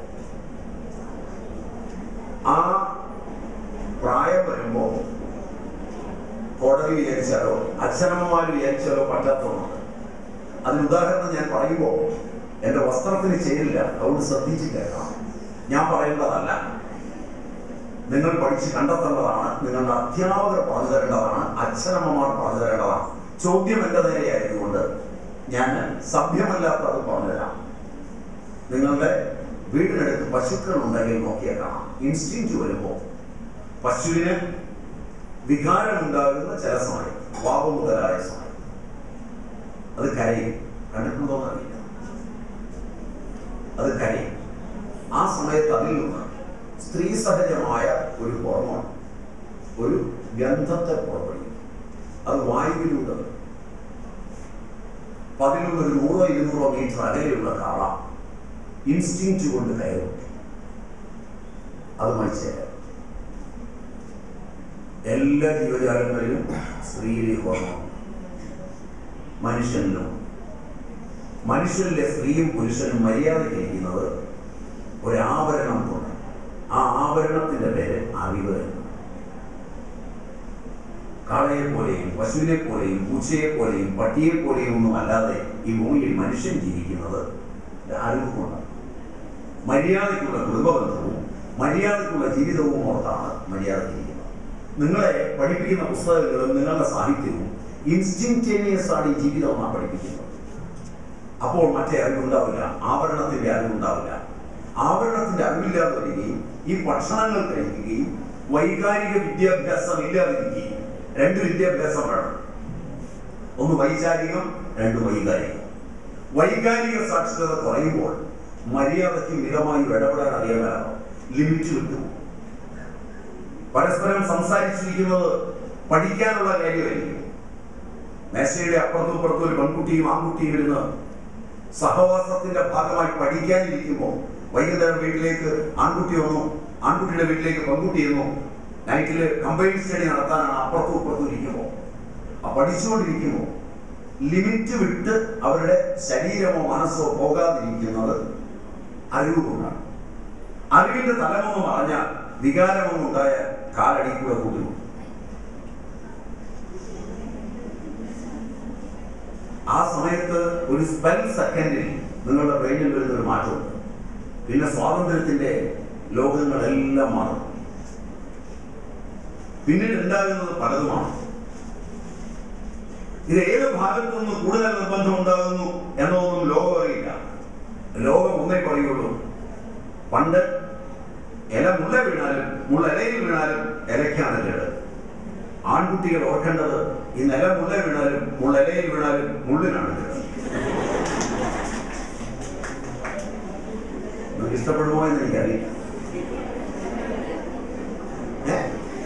ആ പ്രായം വരുമ്പോ കോടതി വിചാരിച്ചാലോ അച്ഛനമ്മമാർ വിചാരിച്ചാലോ പറ്റാത്തതുണ്ട് അതിന് ഉദാഹരണം ഞാൻ പറയുമ്പോൾ എന്റെ വസ്ത്രത്തിന് ചേരില്ല അതുകൊണ്ട് ശ്രദ്ധിച്ച് കേൾക്കണം ഞാൻ പറയേണ്ടതല്ല നിങ്ങൾ പഠിച്ച് കണ്ടെത്തേണ്ടതാണ് നിങ്ങളുടെ അധ്യാപകർ പറഞ്ഞു തരേണ്ടതാണ് അച്ഛനമ്മമാർ പറഞ്ഞു തരേണ്ടതാണ് ചോദ്യം എന്റെ നേരെ ആയതുകൊണ്ട് ഞാൻ സഭ്യമല്ലാത്തത് പറഞ്ഞുതരാം നിങ്ങളുടെ വീടിനടുത്ത് പശുക്കൾ ഉണ്ടെങ്കിൽ നോക്കിയാൽ കാണാം ഇൻസ്റ്റിങ് വരുമ്പോൾ പശുവിന് വികാരമുണ്ടാകുന്ന ചില സമയം വാവ് മുതലായ സമയം അത് കരയും കണ്ടിട്ടുണ്ടോന്ന് അറിയില്ല അത് കരയും ആ സമയത്ത് അതിൽ നിന്ന് സ്ത്രീ സഹജമായ ഒരു ഹോർമോൺ ഒരു ഗന്ധത്തെ പുറപ്പെടുവിക്കും അത് വായുവിലൂടെ വരും. അപ്പൊ അതിൽ നിന്ന് ഒരു നൂറോ ഇരുന്നൂറോ മീറ്റർ അകലെയുള്ള കാള ഇൻസ്റ്റിങ് കൊണ്ട് കയറും അതുമായി ചേരാം എല്ലാ ജീവജാലങ്ങളിലും സ്ത്രീയിലെ ഹോർമോൺ മനുഷ്യനിലും മനുഷ്യനിലെ സ്ത്രീയും പുരുഷനും മര്യാദയ്ക്ക് ഇരിക്കുന്നത് ഒരാവരണം കൊണ്ട് ആ ആവരണത്തിന്റെ പേര് അറിവ് എന്ന് കാളയെ പോലെയും പശുവിനെ പോലെയും പൂച്ചയെ പോലെയും പട്ടിയെ പോലെയും ഒന്നും അല്ലാതെ ഈ ഭൂമിയിൽ മനുഷ്യൻ ജീവിക്കുന്നത് അറിവ് കൊണ്ടാണ് മര്യാദയ്ക്കുള്ള കുടുംബബന്ധവും മര്യാദയ്ക്കുള്ള ജീവിതവും ഓർത്താണ് മര്യാദ ജീവിക്കുന്നത് നിങ്ങളെ പഠിപ്പിക്കുന്ന പുസ്തകങ്ങളും നിങ്ങളുടെ സാഹിത്യവും ഇൻസ്റ്റിൻറ്റേനിയസ് ആണ് ഈ ജീവിതം എന്നാണ് പഠിപ്പിക്കുന്നത് അപ്പോൾ മറ്റേ അറിവുണ്ടാവില്ല ആവരണത്തിന്റെ അറിവുണ്ടാവില്ല ആവരണത്തിന്റെ അറിവില്ലാതെ വരികയും ഈ ഭക്ഷണങ്ങൾ കഴിക്കുകയും വൈകാരിക വിദ്യാഭ്യാസം ഇല്ലാതിരിക്കുകയും രണ്ട് വിദ്യാഭ്യാസം വേണം ഒന്ന് വൈചാരികം രണ്ട് വൈകാരികം വൈകാരിക സാക്ഷരത കുറയുമ്പോൾ മര്യാദയ്ക്ക് മിതമായി ഇടപെടാൻ അറിയാമല്ലോ ലിമിറ്റ് വിട്ടു പരസ്പരം സംസാരിച്ചിരിക്കുന്നത് പഠിക്കാനുള്ള കാര്യമായിരിക്കും മേശയുടെ അപ്പുറത്തും ഇപ്പുറത്തും ഒരു പെൺകുട്ടിയും ആൺകുട്ടിയും ഇരുന്ന് സഹവാസത്തിന്റെ ഭാഗമായി പഠിക്കാനിരിക്കുമ്പോൾ വൈകുന്നേരം വീട്ടിലേക്ക് ആൺകുട്ടി വന്നു ആൺകുട്ടിയുടെ വീട്ടിലേക്ക് പെൺകുട്ടി ഇരുന്നു നൈറ്റിൽ കമ്പൈൻ സ്റ്റഡി നടത്താനാണ് അപ്പുറത്തും ഇപ്പുറത്തും ഇരിക്കുമ്പോൾ ആ പഠിച്ചുകൊണ്ടിരിക്കുമ്പോൾ ലിമിറ്റ് വിട്ട് അവരുടെ ശരീരമോ മനസ്സോ പോകാതിരിക്കുന്നത് അറിവ് കൊണ്ടാണ് അറിവിന്റെ തലമൊന്ന് പറഞ്ഞാൽ വികാരമൊന്നുണ്ടായ കാലടി കൂടെ കൂട്ടുന്നു ആ സമയത്ത് ഒരു സ്പെൽ സെക്കൻഡിൽ നിങ്ങളുടെ ബ്രെയിനിൽ വരുന്ന ഒരു മാറ്റമുണ്ട് പിന്നെ സ്വാതന്ത്ര്യത്തിന്റെ ലോകങ്ങളെല്ലാം മാറും പിന്നീട് ഉണ്ടാകുന്നത് പലതുമാണ് ഇത് ഏത് ഭാഗത്തു നിന്ന് കൂടുതൽ നിർബന്ധം ഉണ്ടാകുന്നു എന്നൊന്നും ലോകം അറിയില്ല ലോകം ഒന്നേ പറയുള്ളൂ പണ്ട് ഇല മുള്ള വീണാലും മുള്ള ഇലയിൽ വീണാലും ഇലയ്ക്കാണ് കേട് ആൺകുട്ടികൾ ഓർക്കേണ്ടത് ഈ നില മുള്ള വീണാലും മുള്ള ഇലയിൽ വീണാലും മുള്ളിനാണ് കേട് നിങ്ങൾക്ക് ഇഷ്ടപ്പെടുമോ എന്ന് എനിക്കറിയില്ല ഏ?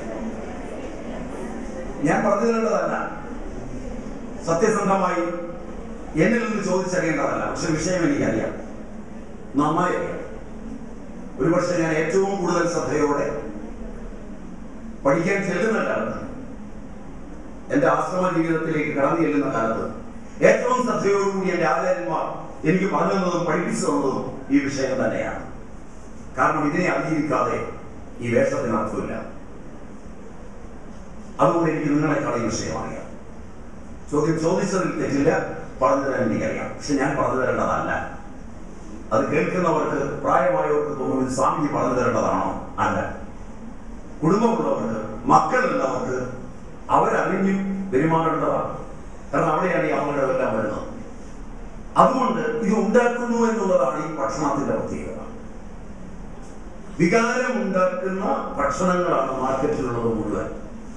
ഞാൻ പറഞ്ഞു തരേണ്ടതല്ല സത്യസന്ധമായി എന്നിൽ നിന്ന് ചോദിച്ചറിയേണ്ടതല്ല പക്ഷെ വിഷയം എനിക്കറിയാം നന്നായി അറിയാം ഒരുപക്ഷെ ഞാൻ ഏറ്റവും കൂടുതൽ ശ്രദ്ധയോടെ പഠിക്കാൻ ചെല്ലുന്ന കാലത്ത് എന്റെ ആശ്രമ ജീവിതത്തിലേക്ക് കടന്നു ചെല്ലുന്ന കാലത്ത് ഏറ്റവും ശ്രദ്ധയോടുകൂടി എന്റെ ആചാര്യന്മാർ എനിക്ക് പറഞ്ഞു തന്നതും പഠിപ്പിച്ചു തന്നതും ഈ വിഷയം തന്നെയാണ് കാരണം ഇതിനെ അതിജീവിക്കാതെ ഈ വേഷത്തിന് അർത്ഥമില്ല അതുകൊണ്ട് എനിക്ക് നിങ്ങളെക്കാൾ ഈ വിഷയം അറിയാം ചോദ്യം ചോദിച്ചതിൽ തെറ്റില്ല പറഞ്ഞു തരാൻ എനിക്കറിയാം പക്ഷെ ഞാൻ പറഞ്ഞു തരേണ്ടതല്ല അത് കേൾക്കുന്നവർക്ക് പ്രായമായവർക്ക് തോന്നുന്നു ഇത് സ്വാമിജി പറഞ്ഞു തരേണ്ടതാണോ അല്ല കുടുംബമുള്ളവർക്ക് മക്കളുള്ളവർക്ക് അവരറിഞ്ഞു പെരുമാറേണ്ടതാണ് കാരണം അവിടെയാണ് ഈ അപകടമെല്ലാം വരുന്നത് അതുകൊണ്ട് ഇത് ഉണ്ടാക്കുന്നു എന്നുള്ളതാണ് ഈ ഭക്ഷണത്തിന്റെ പ്രത്യേകത വികാരം ഉണ്ടാക്കുന്ന ഭക്ഷണങ്ങളാണ് മാർക്കറ്റിലുള്ളത് മുഴുവൻ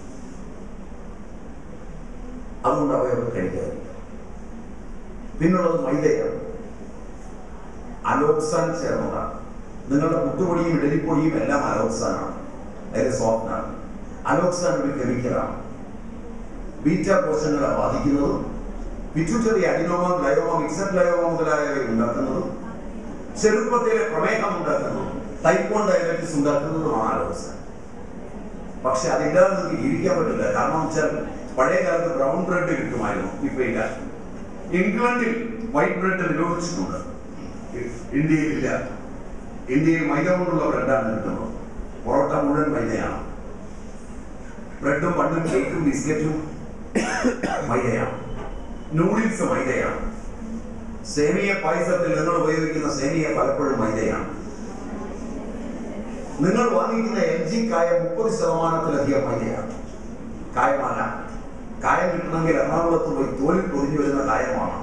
അതുകൊണ്ട് അവയവർ കഴിക്കാതിരിക്കുക പിന്നുള്ളത് മൈദയാണ് അലോക്സാൻ ചേർന്നതാണ് നിങ്ങളുടെ പുട്ടുപൊടിയും ഇഡലിപ്പൊടിയും എല്ലാം അലോക്സാനാണ് അതിന്റെ സോഫ്റ്റാണ് അലോക്സാൻ ഒരു കെമിക്കലാണ് ബീറ്റ കോശങ്ങളെ ബാധിക്കുന്നതും pituitary adenoma glioma mixed glioma മുതലായവ ഉണ്ടാക്കുന്നതും ചെറുപ്പത്തിലെ പ്രമേഹം ഉണ്ടാക്കുന്നതും ടൈപ്പ് വൺ ഡയബറ്റീസ് ഉണ്ടാക്കുന്നതുമാണ് അലോക്സാൻ പക്ഷെ അതില്ലാതെ നിങ്ങൾക്ക് ജീവിക്കാൻ പറ്റില്ല കാരണം വെച്ചാൽ പഴയ കാലത്ത് ബ്രൗൺ ബ്രെഡ് കിട്ടുമായിരുന്നു ഇപ്പൊ ഇല്ല ഇംഗ്ലണ്ടിൽ വൈറ്റ് ബ്രെഡ് നിരോധിച്ചിട്ടുണ്ട് ഇന്ത്യയിൽ ഇല്ല ഇന്ത്യയിൽ മൈദ കൊണ്ടുള്ള ബ്രെഡാണ് കിട്ടുന്നത് പൊറോട്ട മുഴുവൻ മൈദയാണ് ബ്രെഡും പണ്ടും കേക്കും ബിസ്ക്കറ്റും മൈദയാണ് നൂഡിൽസ് മൈദയാണ് സേമിയ പായസത്തിൽ നിങ്ങൾ ഉപയോഗിക്കുന്ന സേമിയ പലപ്പോഴും മൈദയാണ് നിങ്ങൾ വാങ്ങിക്കുന്ന എൽ ജി കായ മുപ്പത് ശതമാനത്തിലധികം മൈദയാണ് കായമല്ല കായം കിട്ടണമെങ്കിൽ എറണാകുളത്ത് പോയി തോലിൽ പൊതിഞ്ഞു വരുന്ന കായമാണ്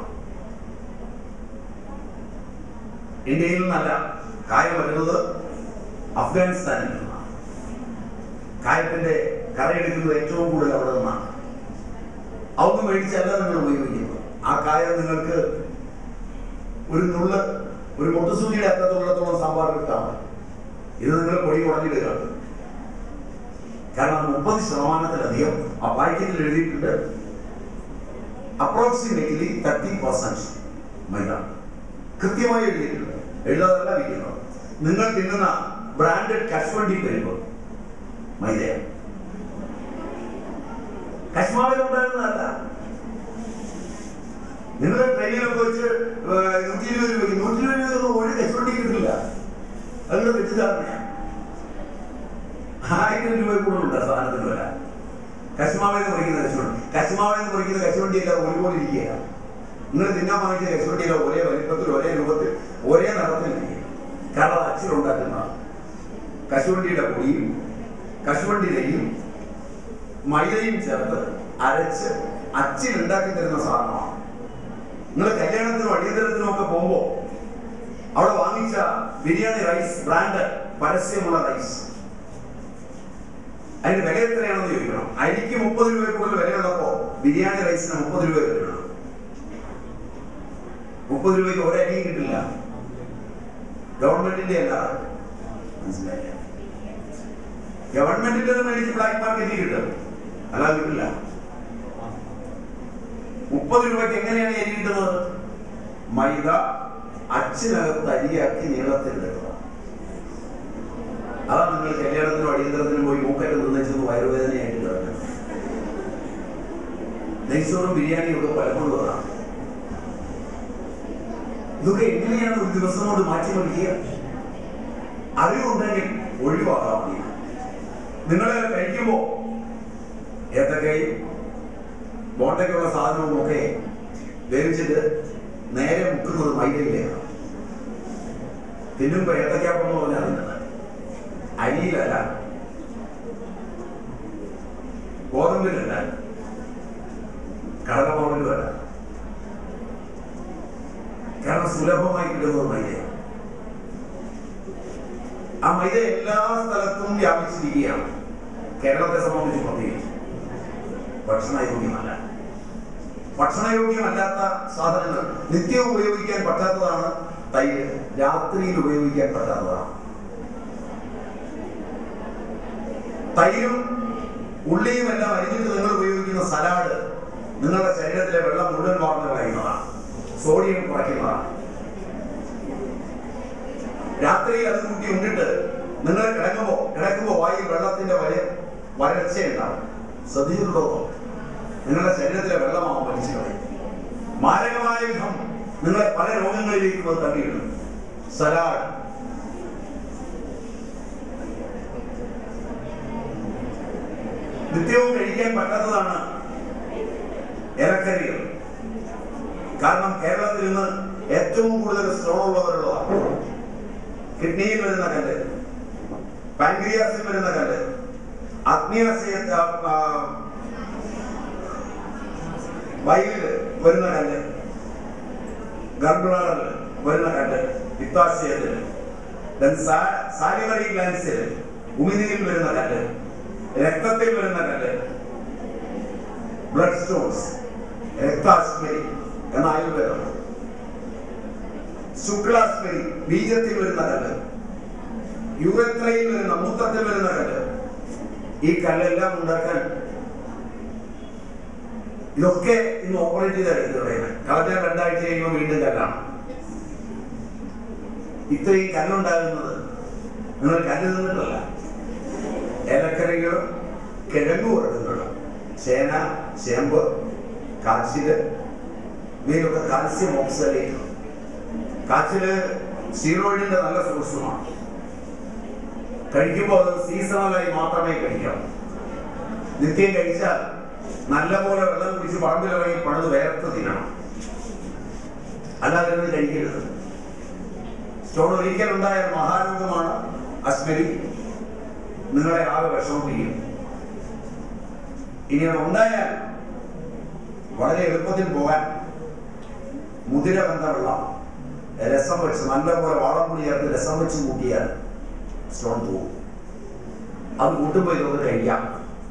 ഇന്ത്യയിൽ നിന്നല്ല കായം വരുന്നത് അഫ്ഗാനിസ്ഥാനിൽ നിന്നാണ് കായത്തിന്റെ കറയെടുക്കുന്നത് ഏറ്റവും കൂടുതൽ അവിടെ നിന്നാണ് അതൊന്നും മേടിച്ചല്ല നിങ്ങൾ ഉപയോഗിക്കുന്നത് ആ കായം നിങ്ങൾക്ക് ഒരു നുള്ള ഒരു മുട്ടുസൂചിയുടെ അറ്റത്തുള്ളത്തോളം സാമ്പാർ കിട്ടാണ് ഇത് നിങ്ങൾ പൊടി ഉടഞ്ഞിടുകയാണ് കാരണം മുപ്പത് ശതമാനത്തിലധികം ആ പാക്കറ്റിൽ എഴുതിയിട്ടുണ്ട് അപ്രോക്സിമേറ്റ്ലി തേർട്ടി പെർസെന്റ് മൈദ കൃത്യമായി എഴുതിയിട്ടുണ്ട് എഴുതാതല്ല വിൽക്കുന്നത് നിങ്ങൾ തിന്നുന്ന ബ്രാൻഡഡ് കശ്മണ്ടി പരിപ്പ് മൈദയാണ് കശ്മാവിൽ ഉണ്ടായിരുന്നതല്ല നിങ്ങൾ ട്രെയിനിലൊക്കെ വെച്ച് ഏർ, നൂറ്റി ഇരുപത് രൂപയ്ക്ക് നൂറ്റി ഇരുപത് രൂപ ഒരു കശ്മണ്ടി കിട്ടില്ല അതിനുള്ള തെറ്റിദ്ധാരണയാണ് ആയിരം രൂപ കൂടുതലുണ്ട് ആ സാധനത്തിന് വില കശുമാവെന്ന് പറിക്കുന്ന കശുവണ്ടി കശുമാവെന്ന് പറിക്കുന്ന കശുവണ്ടി എല്ലാം ഒരുപോലെ ഇരിക്കുകയാണ് നിങ്ങൾ തിന്നാൻ വാങ്ങിച്ച കശുവണ്ടിയെല്ലാം ഒരേ വലിപ്പത്തിൽ ഒരേ രൂപത്തിൽ ഒരേ നിറത്തിൽ ഇരിക്കുക കാരണം അത് അച്ചിലുണ്ടാക്കുന്നതാണ് കശുവണ്ടിയുടെ പൊടിയും കശുവണ്ടി നെയ്യും മൈദയും ചേർത്ത് അരച്ച് അച്ചിൽ ഉണ്ടാക്കി തരുന്ന സാധനമാണ് നിങ്ങൾ കല്യാണത്തിനും അടിയന്തരത്തിനും ഒക്കെ പോകുമ്പോൾ അവിടെ വാങ്ങിച്ച ബിരിയാണി റൈസ് ബ്രാൻഡ് പരസ്യമുള്ള റൈസ് അതിന്റെ വില എത്രയാണെന്ന് ചോദിക്കണം അരിക്ക് മുപ്പത് രൂപ കൂടുതൽ വിലയുള്ളപ്പോ ബിരിയാണി റൈസിന് മുപ്പത് രൂപ വിലയുള്ളൂ മുപ്പത് രൂപയ്ക്ക് ഒരരിയും കിട്ടില്ല ഗവൺമെന്റിന്റെ അല്ല മനസ്സിലായില്ല ഗവൺമെന്റിന്റെ മേടിച്ച് ബ്ലാക്ക് മാർക്കറ്റിൽ കിട്ടും അല്ലാതെ കിട്ടില്ല മുപ്പത് രൂപയ്ക്ക് എങ്ങനെയാണ് ഈ അരി കിട്ടുന്നത് മൈദ അച്ചിനകത്ത് അരിയാക്കി നീളത്തിൽ എടുക്കുക അതാണ് നിങ്ങൾ കല്യാണത്തിനും അടിയന്തരത്തിനും പോയി മൂക്കറ്റ് നിർണ്ണയിച്ചത് വയറുവേദനയായിട്ട് കിടക്കുന്നത് നെയ്ച്ചോറും ബിരിയാണിയും ഒക്കെ പലപ്പോഴും അതാണ് ഇതൊക്കെ എങ്ങനെയാണ് ഒരു ദിവസം കൊണ്ട് മാറ്റിമറിക്കുക അറിവുണ്ടെങ്കിൽ ഒഴിവാക്കാൻ മതി നിങ്ങൾ കഴിക്കുമ്പോൾ ഏത്തക്കയും ബോണ്ടയ്ക്കുള്ള സാധനവും ഒക്കെ വേവിച്ചിട്ട് നേരെ മുക്കുന്നത് മൈദയിലേക്കാണ് തിന്നുമ്പോ ഏത്തക്കാപ്പം എന്ന് പറഞ്ഞാൽ തിന്നുന്നത് അരിയിലല്ല ഗോതമ്പിലല്ല കടലമാവിലുമല്ല കാരണം സുലഭമായി കിട്ടുന്നത് മൈദയാണ് ആ മൈദ എല്ലാ സ്ഥലത്തും വ്യാപിച്ചിരിക്കുകയാണ് കേരളത്തെ സംബന്ധിച്ച് പ്രത്യേകിച്ച് ഭക്ഷണയോഗ്യമല്ല ഭക്ഷണയോഗ്യമല്ലാത്ത സാധനങ്ങൾ നിത്യവും ഉപയോഗിക്കാൻ പറ്റാത്തതാണ് തൈര് രാത്രിയിൽ ഉപയോഗിക്കാൻ പറ്റാത്തതാണ് തൈരും ഉള്ളിയും എല്ലാം അരിഞ്ഞിട്ട് നിങ്ങൾ ഉപയോഗിക്കുന്ന സലാഡ് നിങ്ങളുടെ ശരീരത്തിലെ വെള്ളം മുഴുവൻ വാർന്നു കളയുന്നതാണ് സോഡിയം കുറയ്ക്കുന്നതാണ് രാത്രിയിൽ അത് കൂട്ടി ഉണ്ടിട്ട് നിങ്ങൾ കിടക്കുമ്പോ കിടക്കുമ്പോ വായിൽ വെള്ളത്തിന്റെ വര വരൾച്ചയുണ്ടാവും ശ്രദ്ധിച്ചിട്ടുണ്ടോ നിങ്ങളുടെ ശരീരത്തിലെ വെള്ളമാവും വലിച്ചു കളയും മാരകമായ വിധം നിങ്ങളെ പല രോഗങ്ങളിലേക്കും അത് തള്ളിയിടും സലാഡ് നിത്യവും കഴിക്കാൻ പറ്റാത്തതാണ് ഇലക്കറികൾ കാരണം കേരളത്തിൽ ഇന്ന് ഏറ്റവും കൂടുതൽ സ്റ്റോൺ ഉള്ളവരുള്ളതാണ് കിഡ്നിയിൽ വരുന്ന കല്ല് പാൻക്രിയാസിൽ വരുന്ന കല്ല് അഗ്നിയാശയ വയലിൽ വരുന്ന കല്ല് ഗർഭിണറിൽ വരുന്ന കല്ല് പിത്താശയത്തിൽ സാലിമറി ഗ്ലാൻസിൽ ഉമിനീരിൽ വരുന്ന കല്ല് രക്തത്തിൽ വരുന്ന കല്ല് ബ്ലഡ് സ്റ്റോൺസ് രക്താശ്മരി എന്ന ആയുർവേദം ശുക്ലാശ്മരി ബീജത്തിൽ വരുന്ന കല്ല് യുവത്രയിൽ വരുന്ന മൂത്രത്തിൽ വരുന്ന കല്ല് ഈ കല്ലെല്ലാം ഉണ്ടാക്കാൻ ഇതൊക്കെ ഇന്ന് ഓപ്പറേറ്റ് ചെയ്ത് എടുക്കുന്നത് കളഞ്ഞാൽ രണ്ടാഴ്ച കഴിയുമ്പോൾ വീണ്ടും കല്ലാണ് ഇത്രയും കല്ലുണ്ടാകുന്നത് നിങ്ങൾ കല്ല് നിന്നിട്ടല്ല ഇലക്കറികളും കിഴങ്ങു വർഗ്ഗങ്ങളും ചേന ചേമ്പ് കാച്ചില് ഇവയിലൊക്കെ കാൽസ്യം ഓക്സലേറ്റ് കാച്ചില് സ്റ്റീറോയിഡിന്റെ നല്ല സോഴ്സുമാണ് കഴിക്കുമ്പോൾ അത് സീസണലായി മാത്രമേ കഴിക്കാവൂ നിത്യം കഴിച്ചാൽ നല്ലപോലെ വെള്ളം കുടിച്ച് പറമ്പിലിറങ്ങി പണിത് വേർത്ത് തിന്നണം അല്ലാതെ ഇരുന്ന് കഴിക്കരുത് സ്റ്റോൺ ഒരിക്കൽ ഉണ്ടായ മഹാരോഗമാണ് അസ്മരി നിങ്ങളെ ആകെ വിഷമിപ്പിക്കും ഇനി അത് ഉണ്ടായാൽ വളരെ എളുപ്പത്തിൽ പോകാൻ മുതിര വെന്ത വെള്ളം രസം വെച്ച് നല്ലപോലെ വാളംപുളി ചേർത്ത് രസം വെച്ച് കൂട്ടിയാൽ സ്റ്റോൺ പോകും അത് കൂട്ടുമ്പോൾ ഇതൊക്കെ കഴിക്കാം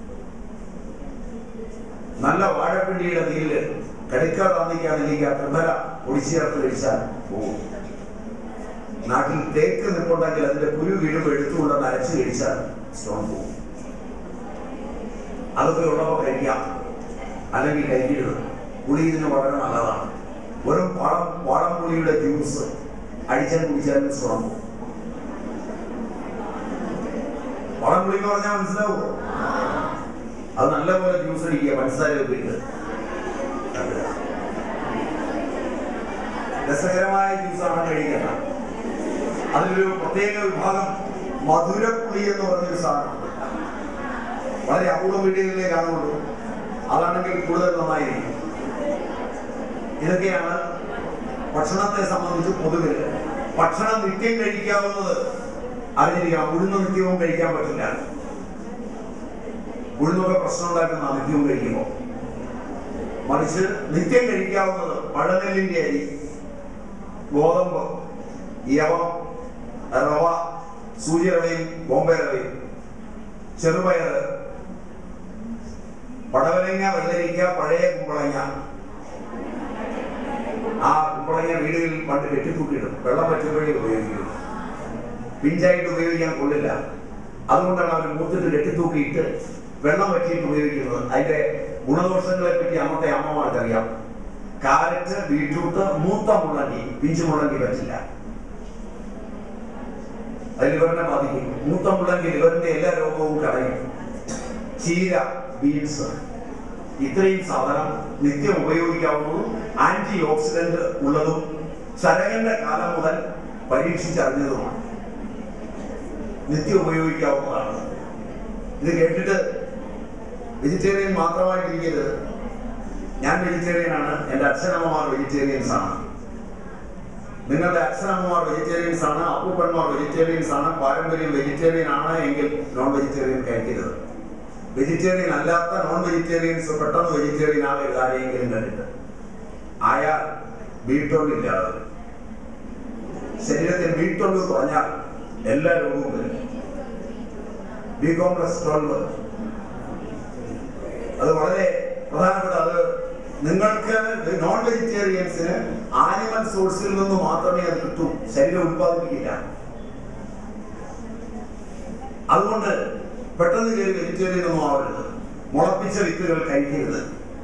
നല്ല വാഴപ്പിണ്ടിയുടെ നീരില് കടുക്ക താന്നിക്കാന്നിരിക്കുക ത്രിഫല ഒടിച്ചു ചേർത്ത് കഴിച്ചാൽ പോകും നാട്ടിൽ തേക്ക് നിൽപ്പുണ്ടെങ്കിൽ അതിന്റെ കുരു വീഴുമ്പോൾ എടുത്തുകൊണ്ടെന്ന് അരച്ച് കഴിച്ചാൽ സ്റ്റോൺ പോകും അതൊക്കെ ഉള്ളപ്പോൾ കഴിക്കാം അല്ലെങ്കിൽ കഴിക്കരുത് പുളി ഇതിന് വളരെ നല്ലതാണ് ഒരു പഴം പഴം പുളിയുടെ ജ്യൂസ് അടിച്ചാൽ കുടിച്ചാലും സ്റ്റോൺ പോകും പഴം പുളി എന്ന് പറഞ്ഞാൽ മനസ്സിലാവുമോ അത് നല്ലപോലെ ജ്യൂസ് അടിക്കുക പഞ്ചസാര ഇട്ട് രസകരമായ ജ്യൂസാണ് കഴിക്കേണ്ടത് അതിലൊരു പ്രത്യേക വിഭാഗം മധുരപ്പുളി എന്ന് പറഞ്ഞൊരു സാധനമുണ്ട് വളരെ അപൂർവ വീടുകളിലേ കാണുള്ളൂ അതാണെങ്കിൽ കൂടുതൽ നന്നായിരിക്കും ഇതൊക്കെയാണ് ഭക്ഷണത്തെ സംബന്ധിച്ച് പൊതുവിൽ ഭക്ഷണം നിത്യം കഴിക്കാവുന്നത് അറിഞ്ഞിരിക്കണം ഉഴുന്ന് നിത്യവും കഴിക്കാൻ പറ്റില്ല ഉഴുന്നൊക്കെ പ്രശ്നം ഉണ്ടാക്കുന്ന നിത്യവും കഴിക്കുമ്പോൾ മറിച്ച് നിത്യം കഴിക്കാവുന്നത് പഴനെല്ലിന്റെ അരി ഗോതമ്പ് യവം റവ സൂര്യറവയും ബോംബെ റവയും ചെറുപയർ പടവലങ്ങ വെള്ളരിക്ക പഴയ കുമ്പളങ്ങ ആ കുമ്പളങ്ങ വീടുകളിൽ പണ്ട് കെട്ടിത്തൂക്കിയിടും വെള്ളം പറ്റുമ്പോഴേ ഉപയോഗിക്കുന്നു പിഞ്ചായിട്ട് ഉപയോഗിക്കാൻ കൊള്ളില്ല അതുകൊണ്ടാണ് അവർ മൂത്തിട്ട് കെട്ടിത്തൂക്കിയിട്ട് വെള്ളം പറ്റിയിട്ട് ഉപയോഗിക്കുന്നത് അതിന്റെ ഗുണദോഷങ്ങളെ പറ്റി അന്നത്തെ അമ്മമാർക്കറിയാം കാരറ്റ് ബീട്രൂട്ട് മൂത്ത മുള്ളങ്കി പിഞ്ചു മുള്ളങ്കി പറ്റില്ല അത് ലിവറിനെ ബാധിക്കും മൂത്ത മുള്ളങ്കി ലിവറിന്റെ എല്ലാ രോഗവും കളയും ചീര ബീൻസ് ഇത്രയും സാധനം നിത്യം ഉപയോഗിക്കാവുന്നതും ആന്റി ഓക്സിഡന്റ് ഉള്ളതും ചരകന്റെ കാലം മുതൽ പരീക്ഷിച്ചറിഞ്ഞതുമാണ് നിത്യം ഉപയോഗിക്കാവുന്നതാണ് ഇത് കേട്ടിട്ട് വെജിറ്റേറിയൻ മാത്രമായിട്ടിരിക്കരുത് ഞാൻ വെജിറ്റേറിയൻ ആണ് എൻ്റെ അച്ഛനമ്മമാർ വെജിറ്റേറിയൻസ് ആണ് നിങ്ങളുടെ അച്ഛനമ്മമാർ വെജിറ്റേറിയൻസ് ആണ് അപ്പൂപ്പന്മാർ വെജിറ്റേറിയൻസ് ആണ് പാരമ്പര്യം വെജിറ്റേറിയൻ ആണ് എങ്കിൽ നോൺ വെജിറ്റേറിയൻ കഴിക്കരുത് വെജിറ്റേറിയൻ അല്ലാത്ത നോൺ വെജിറ്റേറിയൻസ് പെട്ടെന്ന് വെജിറ്റേറിയൻ ആകരുത് ആരെയെങ്കിലും കണ്ടിട്ട് ആയാൽ ബീട്രോൾ ഇല്ലാതെ ശരീരത്തിൽ ബീട്രോൾ കുറഞ്ഞാൽ എല്ലാ രോഗവും വരും ബി കോംപ്ലക്സ് ട്വൽവ് അത് വളരെ പ്രധാനപ്പെട്ട അത് നിങ്ങൾക്ക് നോൺ വെജിറ്റേറിയൻസിന് ആനിമൽ സോഴ്സിൽ നിന്ന് മാത്രമേ അത് കിട്ടൂ ശരീരം ഉത്പാദിപ്പിക്കില്ല അതുകൊണ്ട് പെട്ടെന്ന് കയറി വെജിറ്റേറിയൻ ഒന്നും ആവരുത് മുളപ്പിച്ച വിത്തുകൾ കഴിക്കരുത്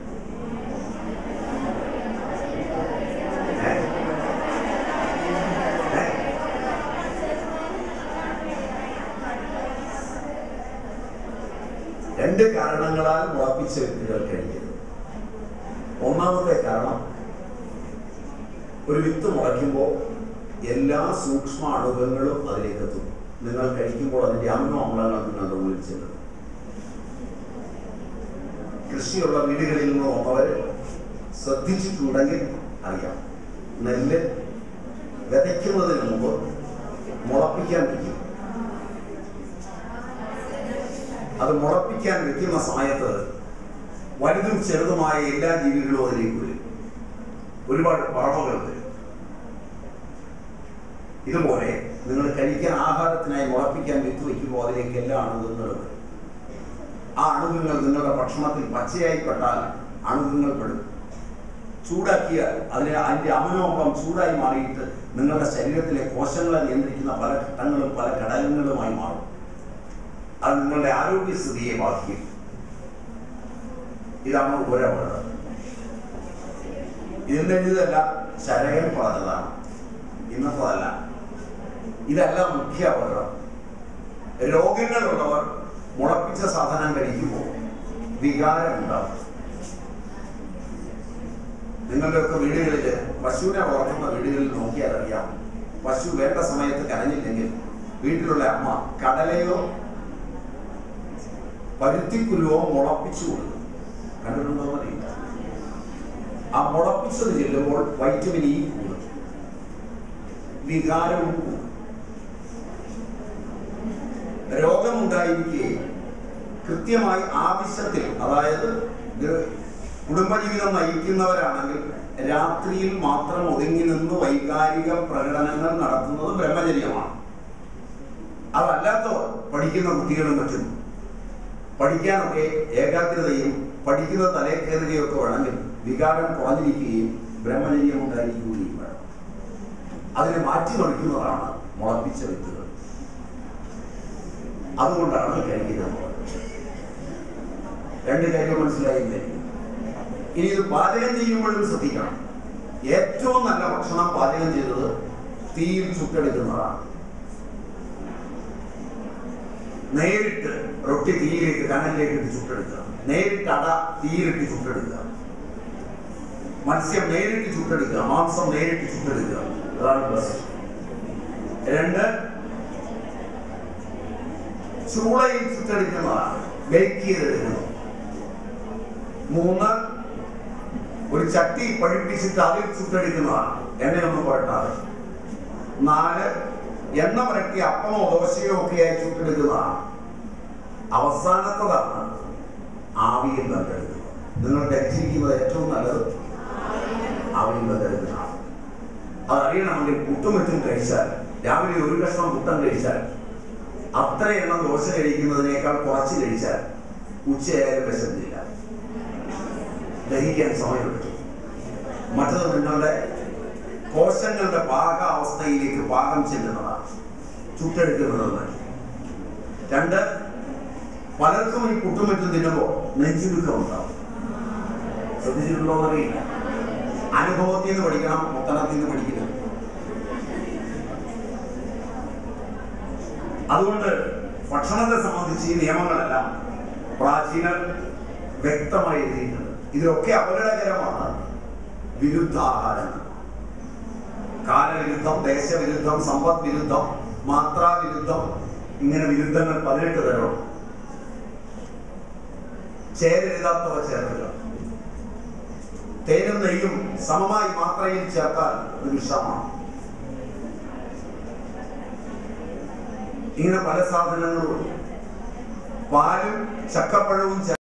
ഏ? ഏ? രണ്ട് കാരണങ്ങളാൽ മുളപ്പിച്ച വിത്തുകൾ കഴിക്കരുത് ഒന്നാമത്തെ കാരണം ഒരു വിത്ത് മുളയ്ക്കുമ്പോൾ എല്ലാ സൂക്ഷ്മ അണുകങ്ങളും അതിലേക്ക് എത്തും നിങ്ങൾ കഴിക്കുമ്പോൾ അതിന്റെ അമിനോ അമ്ലങ്ങൾ നിങ്ങളുടെ ഉള്ളിൽ ചെല്ലും കൃഷിയുള്ള വീടുകളിൽ നിന്ന് വന്നവർ ശ്രദ്ധിച്ചിട്ടുണ്ടെങ്കിൽ അറിയാം നെല്ല് വിതയ്ക്കുന്നതിന് മുമ്പ് മുളപ്പിക്കാൻ വയ്ക്കും അത് മുളപ്പിക്കാൻ വെക്കുന്ന സമയത്ത് വലുതും ചെറുതുമായ എല്ലാ ജീവികളും അതിലേക്ക് വരും ഒരുപാട് പറവകൾ വരും ഇതുപോലെ നിങ്ങൾ കഴിക്കാൻ ആഹാരത്തിനായി മുളപ്പിക്കാൻ വിത്ത് വയ്ക്കുമ്പോൾ അതിലേക്ക് എല്ലാ അണുകങ്ങളും വരും ആ അണുകങ്ങൾ നിങ്ങളുടെ ഭക്ഷണത്തിൽ പച്ചയായി പെട്ടാൽ അണുകങ്ങൾ പെടും ചൂടാക്കിയാൽ അതിന് അതിന്റെ അമനോപം ചൂടായി മാറിയിട്ട് നിങ്ങളുടെ ശരീരത്തിലെ കോശങ്ങളെ നിയന്ത്രിക്കുന്ന പല ഘട്ടങ്ങളും പല ഘടകങ്ങളുമായി മാറും അത് നിങ്ങളുടെ ആരോഗ്യസ്ഥിതിയെ ബാധിക്കും ഇതാണ് ഒരപകടം ഇതിന്റെ ഇതല്ല ശരകൻ പറഞ്ഞതാണ് ഇന്നത്തതല്ല ഇതല്ല മുഖ്യ അപകടം രോഗങ്ങളുള്ളവർ മുളപ്പിച്ച സാധനം കഴിക്കുമ്പോൾ വികാരം ഉണ്ടാവും നിങ്ങളുടെയൊക്കെ വീടുകളിൽ പശുവിനെ വളർത്തുന്ന വീടുകളിൽ നോക്കിയാൽ അറിയാം പശു വേണ്ട സമയത്ത് കരഞ്ഞില്ലെങ്കിൽ വീട്ടിലുള്ള അമ്മ കടലയോ പരുത്തിക്കുരുവോ മുളപ്പിച്ചു കൊടുക്കും കണ്ടിട്ടുണ്ടോ അറിയില്ല ആ മുളപ്പിച്ചത് ചെല്ലുമ്പോൾ വൈറ്റമിൻ ഇ കൂടും വികാരവും കൂടും രോഗമുണ്ടായിരിക്കുകയും കൃത്യമായി ആവശ്യത്തിൽ അതായത് ഗൃ- കുടുംബജീവിതം നയിക്കുന്നവരാണെങ്കിൽ രാത്രിയിൽ മാത്രം ഒതുങ്ങി നിന്ന് വൈകാരിക പ്രകടനങ്ങൾ നടത്തുന്നത് ബ്രഹ്മചര്യമാണ് അതല്ലാത്തവർ പഠിക്കുന്ന കുട്ടികളും മറ്റും പഠിക്കാനൊക്കെ ഏകാഗ്രതയും പഠിക്കുന്ന തലേ കയറുകയൊക്കെ വേണമെങ്കിൽ വികാരം കുറഞ്ഞിരിക്കുകയും ബ്രഹ്മചര്യം ഉണ്ടായിരിക്കുകയും വേണം അതിനെ മാറ്റിമറിക്കുന്നതാണ് മുളപ്പിച്ച വിത്തുകൾ അതുകൊണ്ടാണ് കഴിക്കുന്നത് രണ്ട് കാര്യം മനസ്സിലായില്ലേ ഇനി ഇത് പാചകം ചെയ്യുമ്പോഴും ശ്രദ്ധിക്കണം ഏറ്റവും നല്ല ഭക്ഷണം പാചകം ചെയ്തത് തീയിൽ ചുട്ടെടുക്കുന്നതാണ് നേരിട്ട് റൊട്ടി തീയിലേക്ക് കനലിലേക്ക് ഇട്ട് ചുട്ടെടുക്കുക നേരിട്ട് അട തീയിലിട്ട് ചുട്ടെടുക്കുക മത്സ്യം നേരിട്ട് ചുട്ടെടുക്കുക മാംസം നേരിട്ട് ചുട്ടെടുക്കുക അതാണ് ബസ് രണ്ട് ചൂളയിൽ ചുട്ടെടുക്കുന്നതാണ് ബേക്ക് ചെയ്തെടുക്കുന്നത് മൂന്ന് ഒരു ചട്ടി പഴിപ്പിച്ചിട്ട് അതിൽ ചുട്ടെടുക്കുന്നതാണ് എണ്ണയൊന്നും പുരട്ടാതെ നാല് എണ്ണ പുരട്ടി അപ്പമോ ദോശയോ ഒക്കെയായി ചുട്ടെടുക്കുന്നതാണ് അവസാനത്തതാണ് ആവിയിൽ ബന്ധെടുക്കുക നിങ്ങൾ ധരിച്ചിരിക്കുന്നത് ഏറ്റവും നല്ലത് ആവിയിൽ ബന്ധെടുക്കുന്നതാണ് അതറിയണമെങ്കിൽ പുട്ടും വെച്ചും കഴിച്ചാൽ രാവിലെ ഒരു കഷ്ണം പുട്ടം കഴിച്ചാൽ അത്ര എണ്ണം ദോശ കഴിക്കുന്നതിനേക്കാൾ കുറച്ച് കഴിച്ചാൽ ഉച്ചയായാലും വിശന്നില്ല ദഹിക്കാൻ സമയമെടുക്കും മറ്റത് നിങ്ങളുടെ കോശങ്ങളുടെ പാകാവസ്ഥയിലേക്ക് പാകം ചെല്ലുന്നതാണ് ചുട്ടെടുക്കുന്നതെന്ന് രണ്ട് പലർക്കും ഈ പുട്ടും മറ്റും തിന്നുമ്പോൾ നെഞ്ചുരുക്കം ഉണ്ടാവും ശ്രദ്ധിച്ചിട്ടുണ്ടോ എന്നറിയില്ല അനുഭവത്തിൽ നിന്ന് പഠിക്കണം മുത്തനത്തിൽ നിന്ന് പഠിക്കണം അതുകൊണ്ട് ഭക്ഷണത്തെ സംബന്ധിച്ച് ഈ നിയമങ്ങളെല്ലാം പ്രാചീനർ വ്യക്തമായി എഴുതിയിട്ടുണ്ട് ഇതിലൊക്കെ അപകടകരമാണ് വിരുദ്ധാഹാരങ്ങൾ കാലവിരുദ്ധം ദേശവിരുദ്ധം സമ്പദ് വിരുദ്ധം മാത്രാവിരുദ്ധം ഇങ്ങനെ വിരുദ്ധങ്ങൾ പതിനെട്ട് തരമുണ്ട് ചേരെഴുതാത്തവ ചേർക്കുക തേനും നെയ്യും സമമായി മാത്രയിൽ ചേർത്താൽ അത് വിഷമാണ് ഇങ്ങനെ പല സാധനങ്ങളും പാലും ചക്കപ്പഴവും ചേർ-